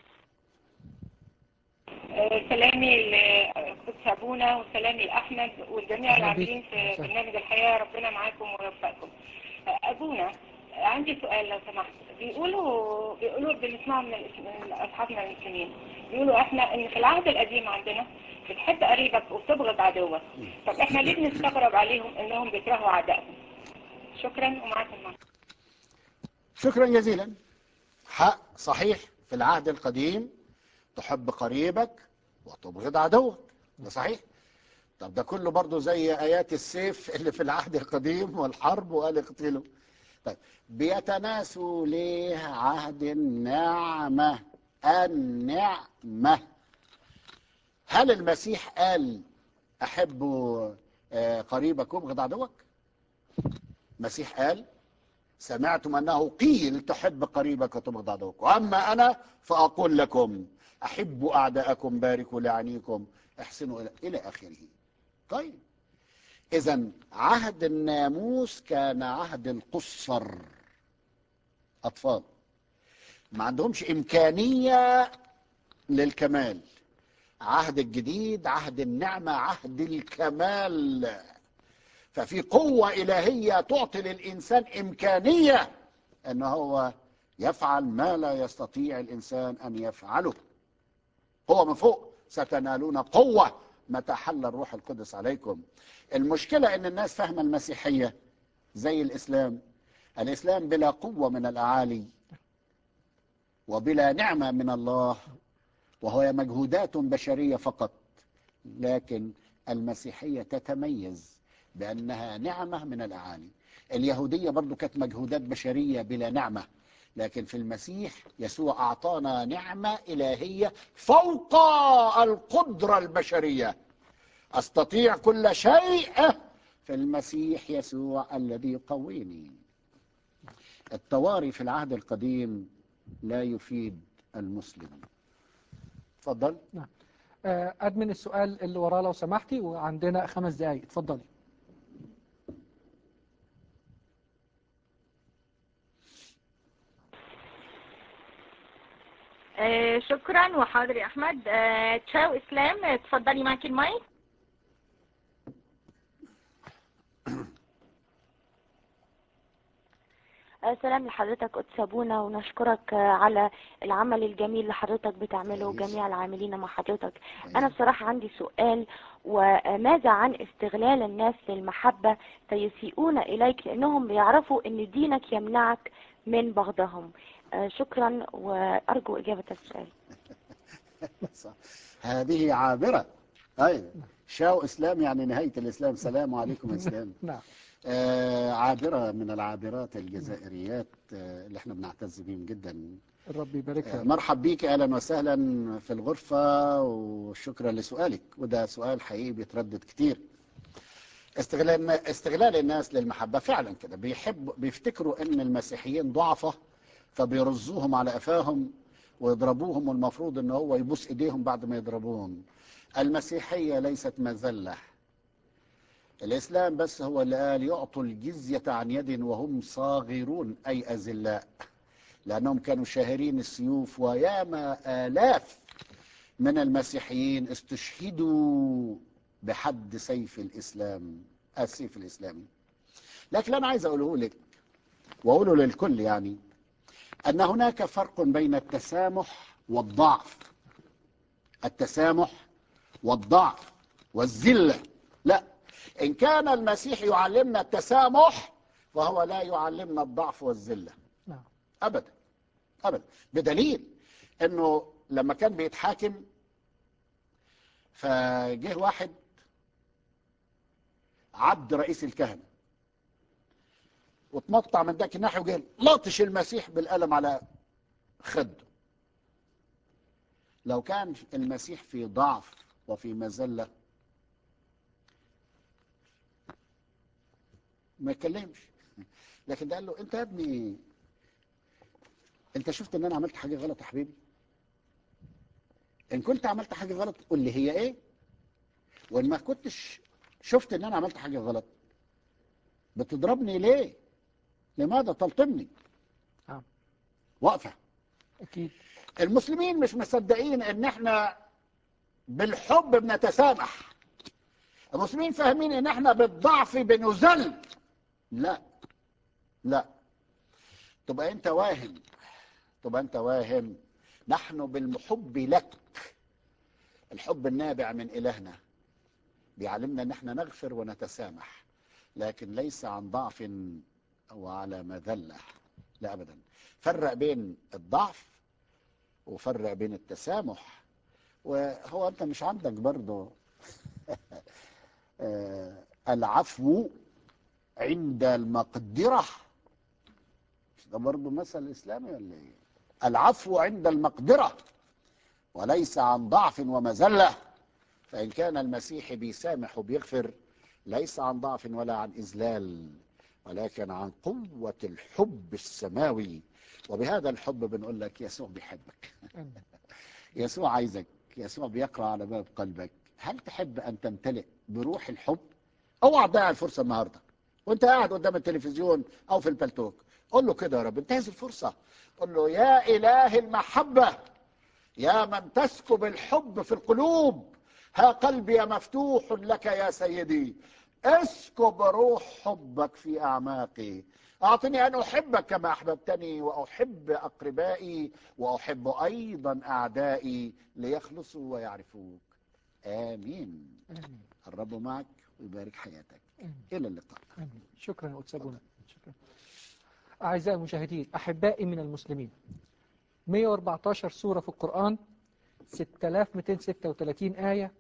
G: آه، سلامي لقدس أبونا وسلامي لأحمد والجميع
A: أهلا بيك.
G: العاملين في
A: أهلا.
G: برنامج الحياة ربنا معاكم ويوفقكم. آه، أبونا آه، عندي سؤال لو سمحت بيقولوا بيقولوا بنسمعه من الإس- من أصحابنا المسلمين بيقولوا إحنا إن في العهد القديم عندنا بتحب قريبك وبتبغض عدوك طب إحنا ليه بنستغرب عليهم إنهم بيكرهوا أعدائهم؟ شكرا ومعاكم المايك
B: شكرا جزيلا حق صحيح في العهد القديم تحب قريبك وتبغض عدوك ده صحيح طب ده كله برضه زي ايات السيف اللي في العهد القديم والحرب وقال اقتلوا طيب بيتناسوا ليه عهد النعمة النعمة هل المسيح قال احبوا آه، قريبك وابغض عدوك المسيح قال سمعتم أنه قيل تحب قريبك وتبغض عدوك وأما أنا فأقول لكم أحبوا أعداءكم باركوا لعنيكم احسنوا إلى, إلى آخره طيب إذا عهد الناموس كان عهد القصر أطفال ما عندهمش إمكانية للكمال عهد الجديد عهد النعمة عهد الكمال ففي قوة إلهية تعطي للإنسان إمكانية أن هو يفعل ما لا يستطيع الإنسان أن يفعله هو من فوق ستنالون قوة متى حل الروح القدس عليكم المشكلة أن الناس فاهمة المسيحية زي الإسلام الإسلام بلا قوة من الأعالي وبلا نعمة من الله وهي مجهودات بشرية فقط لكن المسيحية تتميز بأنها نعمة من الأعالي اليهودية برضو كانت مجهودات بشرية بلا نعمة لكن في المسيح يسوع أعطانا نعمة إلهية فوق القدرة البشرية أستطيع كل شيء في المسيح يسوع الذي يقويني الطواري في العهد القديم لا يفيد المسلم تفضل
A: آه، أدمن السؤال اللي وراه لو سمحتي وعندنا خمس دقايق اتفضلي
D: آه، شكرا وحاضر يا احمد آه، تشاو اسلام آه، اتفضلي معاكي المايك
H: سلام لحضرتك قدس أبونا ونشكرك على العمل الجميل اللي حضرتك بتعمله وجميع العاملين مع حضرتك أنا بصراحة عندي سؤال وماذا عن استغلال الناس للمحبة فيسيئون إليك لأنهم بيعرفوا أن دينك يمنعك من بغضهم آه، شكرا وأرجو إجابة السؤال
B: صح. هذه عابرة أيوة شاو إسلام يعني نهاية الإسلام سلام عليكم إسلام
A: نعم
B: آه عابرة من العابرات الجزائريات آه اللي احنا بنعتز بيهم جدا
A: الرب يبارك
B: آه
A: لك
B: مرحب بيك أهلا وسهلا في الغرفة وشكرا لسؤالك وده سؤال حقيقي بيتردد كتير استغلال استغلال الناس للمحبة فعلا كده بيحب بيفتكروا ان المسيحيين ضعفة فبيرزوهم على قفاهم ويضربوهم والمفروض ان هو يبوس ايديهم بعد ما يضربوهم المسيحية ليست مذلة الإسلام بس هو اللي قال يعطوا الجزية عن يد وهم صاغرون أي أذلاء لأنهم كانوا شاهرين السيوف وياما آلاف من المسيحيين استشهدوا بحد سيف الإسلام السيف الإسلامي لكن أنا عايز أقوله لك وأقوله للكل يعني أن هناك فرق بين التسامح والضعف التسامح والضعف والذلة لا إن كان المسيح يعلمنا التسامح فهو لا يعلمنا الضعف والذلة
A: نعم
B: أبدا أبدا بدليل أنه لما كان بيتحاكم فجه واحد عبد رئيس الكهنة وتنطع من ذاك الناحية وجه لطش المسيح بالقلم على خده لو كان المسيح في ضعف وفي مذلة ما يتكلمش لكن ده قال له انت يا ابني انت شفت ان انا عملت حاجة غلط يا حبيبي ان كنت عملت حاجة غلط قول لي هي ايه وان ما كنتش شفت ان انا عملت حاجة غلط بتضربني ليه لماذا تلطمني
A: نعم.
B: واقفة
A: أكيد
B: المسلمين مش مصدقين ان احنا بالحب بنتسامح المسلمين فاهمين ان احنا بالضعف بنذل لا لا تبقى انت واهم تبقى انت واهم نحن بالحب لك الحب النابع من الهنا بيعلمنا ان احنا نغفر ونتسامح لكن ليس عن ضعف وعلى مذلة لا أبدا فرق بين الضعف وفرق بين التسامح وهو أنت مش عندك برضه آه، العفو عند المقدرة مش ده برضه مثل إسلامي ولا إيه العفو عند المقدرة وليس عن ضعف ومذلة فإن كان المسيح بيسامح وبيغفر ليس عن ضعف ولا عن إذلال ولكن عن قوة الحب السماوي وبهذا الحب بنقول لك يسوع بيحبك
A: آمين.
B: يسوع عايزك يسوع بيقرأ على باب قلبك هل تحب أن تمتلئ بروح الحب اوعى تضيع الفرصة النهاردة وانت قاعد قدام التلفزيون او في البلتوك قول له كده يا رب انتهز الفرصة قول له يا إله المحبة يا من تسكب الحب في القلوب ها قلبي مفتوح لك يا سيدي اسكب روح حبك في أعماقي أعطني أن أحبك كما أحببتني وأحب أقربائي وأحب أيضا أعدائي ليخلصوا ويعرفوك آمين
A: آمين
B: الرب معك ويبارك حياتك
A: آمين
B: إلى اللقاء
A: آمين شكرا يا أستاذ بونا شكرا أعزائي المشاهدين أحبائي من المسلمين 114 سورة في القرآن 6236 آية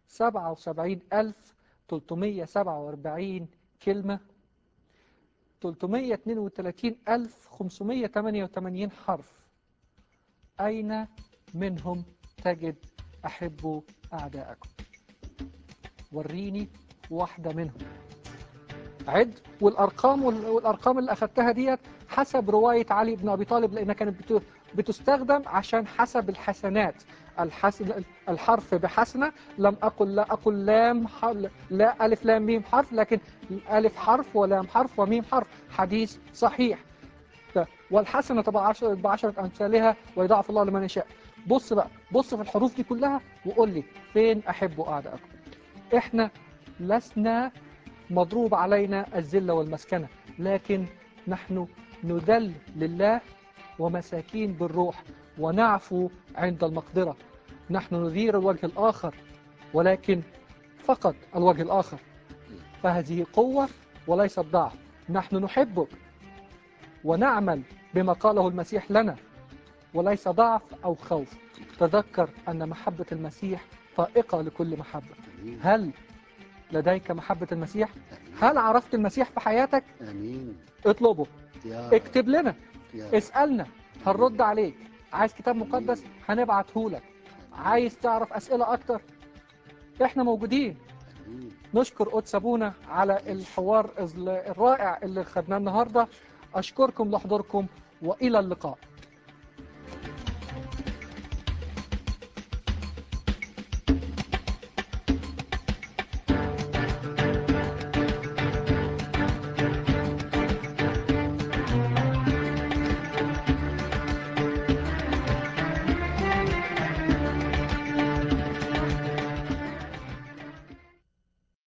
A: 77347 كلمة 332588 حرف أين منهم تجد أحبوا أعداءكم وريني واحدة منهم عد والأرقام والأرقام اللي أخذتها ديت حسب رواية علي بن أبي طالب لأنها كانت بت- بتستخدم عشان حسب الحسنات الحسن الحرف بحسنة لم أقل لا أقل لام ح- لا ألف لام ميم حرف لكن ألف حرف ولام حرف وميم حرف حديث صحيح ف- والحسنة طبعا عشر بعشرة أمثالها ويضاعف الله لمن يشاء بص بقى بص في الحروف دي كلها وقول لي فين أحبوا أعداءكم إحنا لسنا مضروب علينا الذلة والمسكنة لكن نحن نذل لله ومساكين بالروح ونعفو عند المقدرة نحن نذير الوجه الآخر ولكن فقط الوجه الآخر فهذه قوة وليست ضعف نحن نحبك ونعمل بما قاله المسيح لنا وليس ضعف أو خوف تذكر أن محبة المسيح فائقة لكل محبة
B: آمين
A: هل لديك محبة المسيح؟ هل عرفت المسيح في حياتك؟
B: آمين
A: اطلبه
B: يا رب
A: اكتب لنا
B: يا رب
A: اسألنا هنرد عليك عايز كتاب مقدس هنبعته لك عايز تعرف أسئلة أكتر احنا موجودين
B: آمين
A: نشكر قدس أبونا على الحوار الرائع اللي خدناه النهاردة أشكركم لحضوركم وإلى اللقاء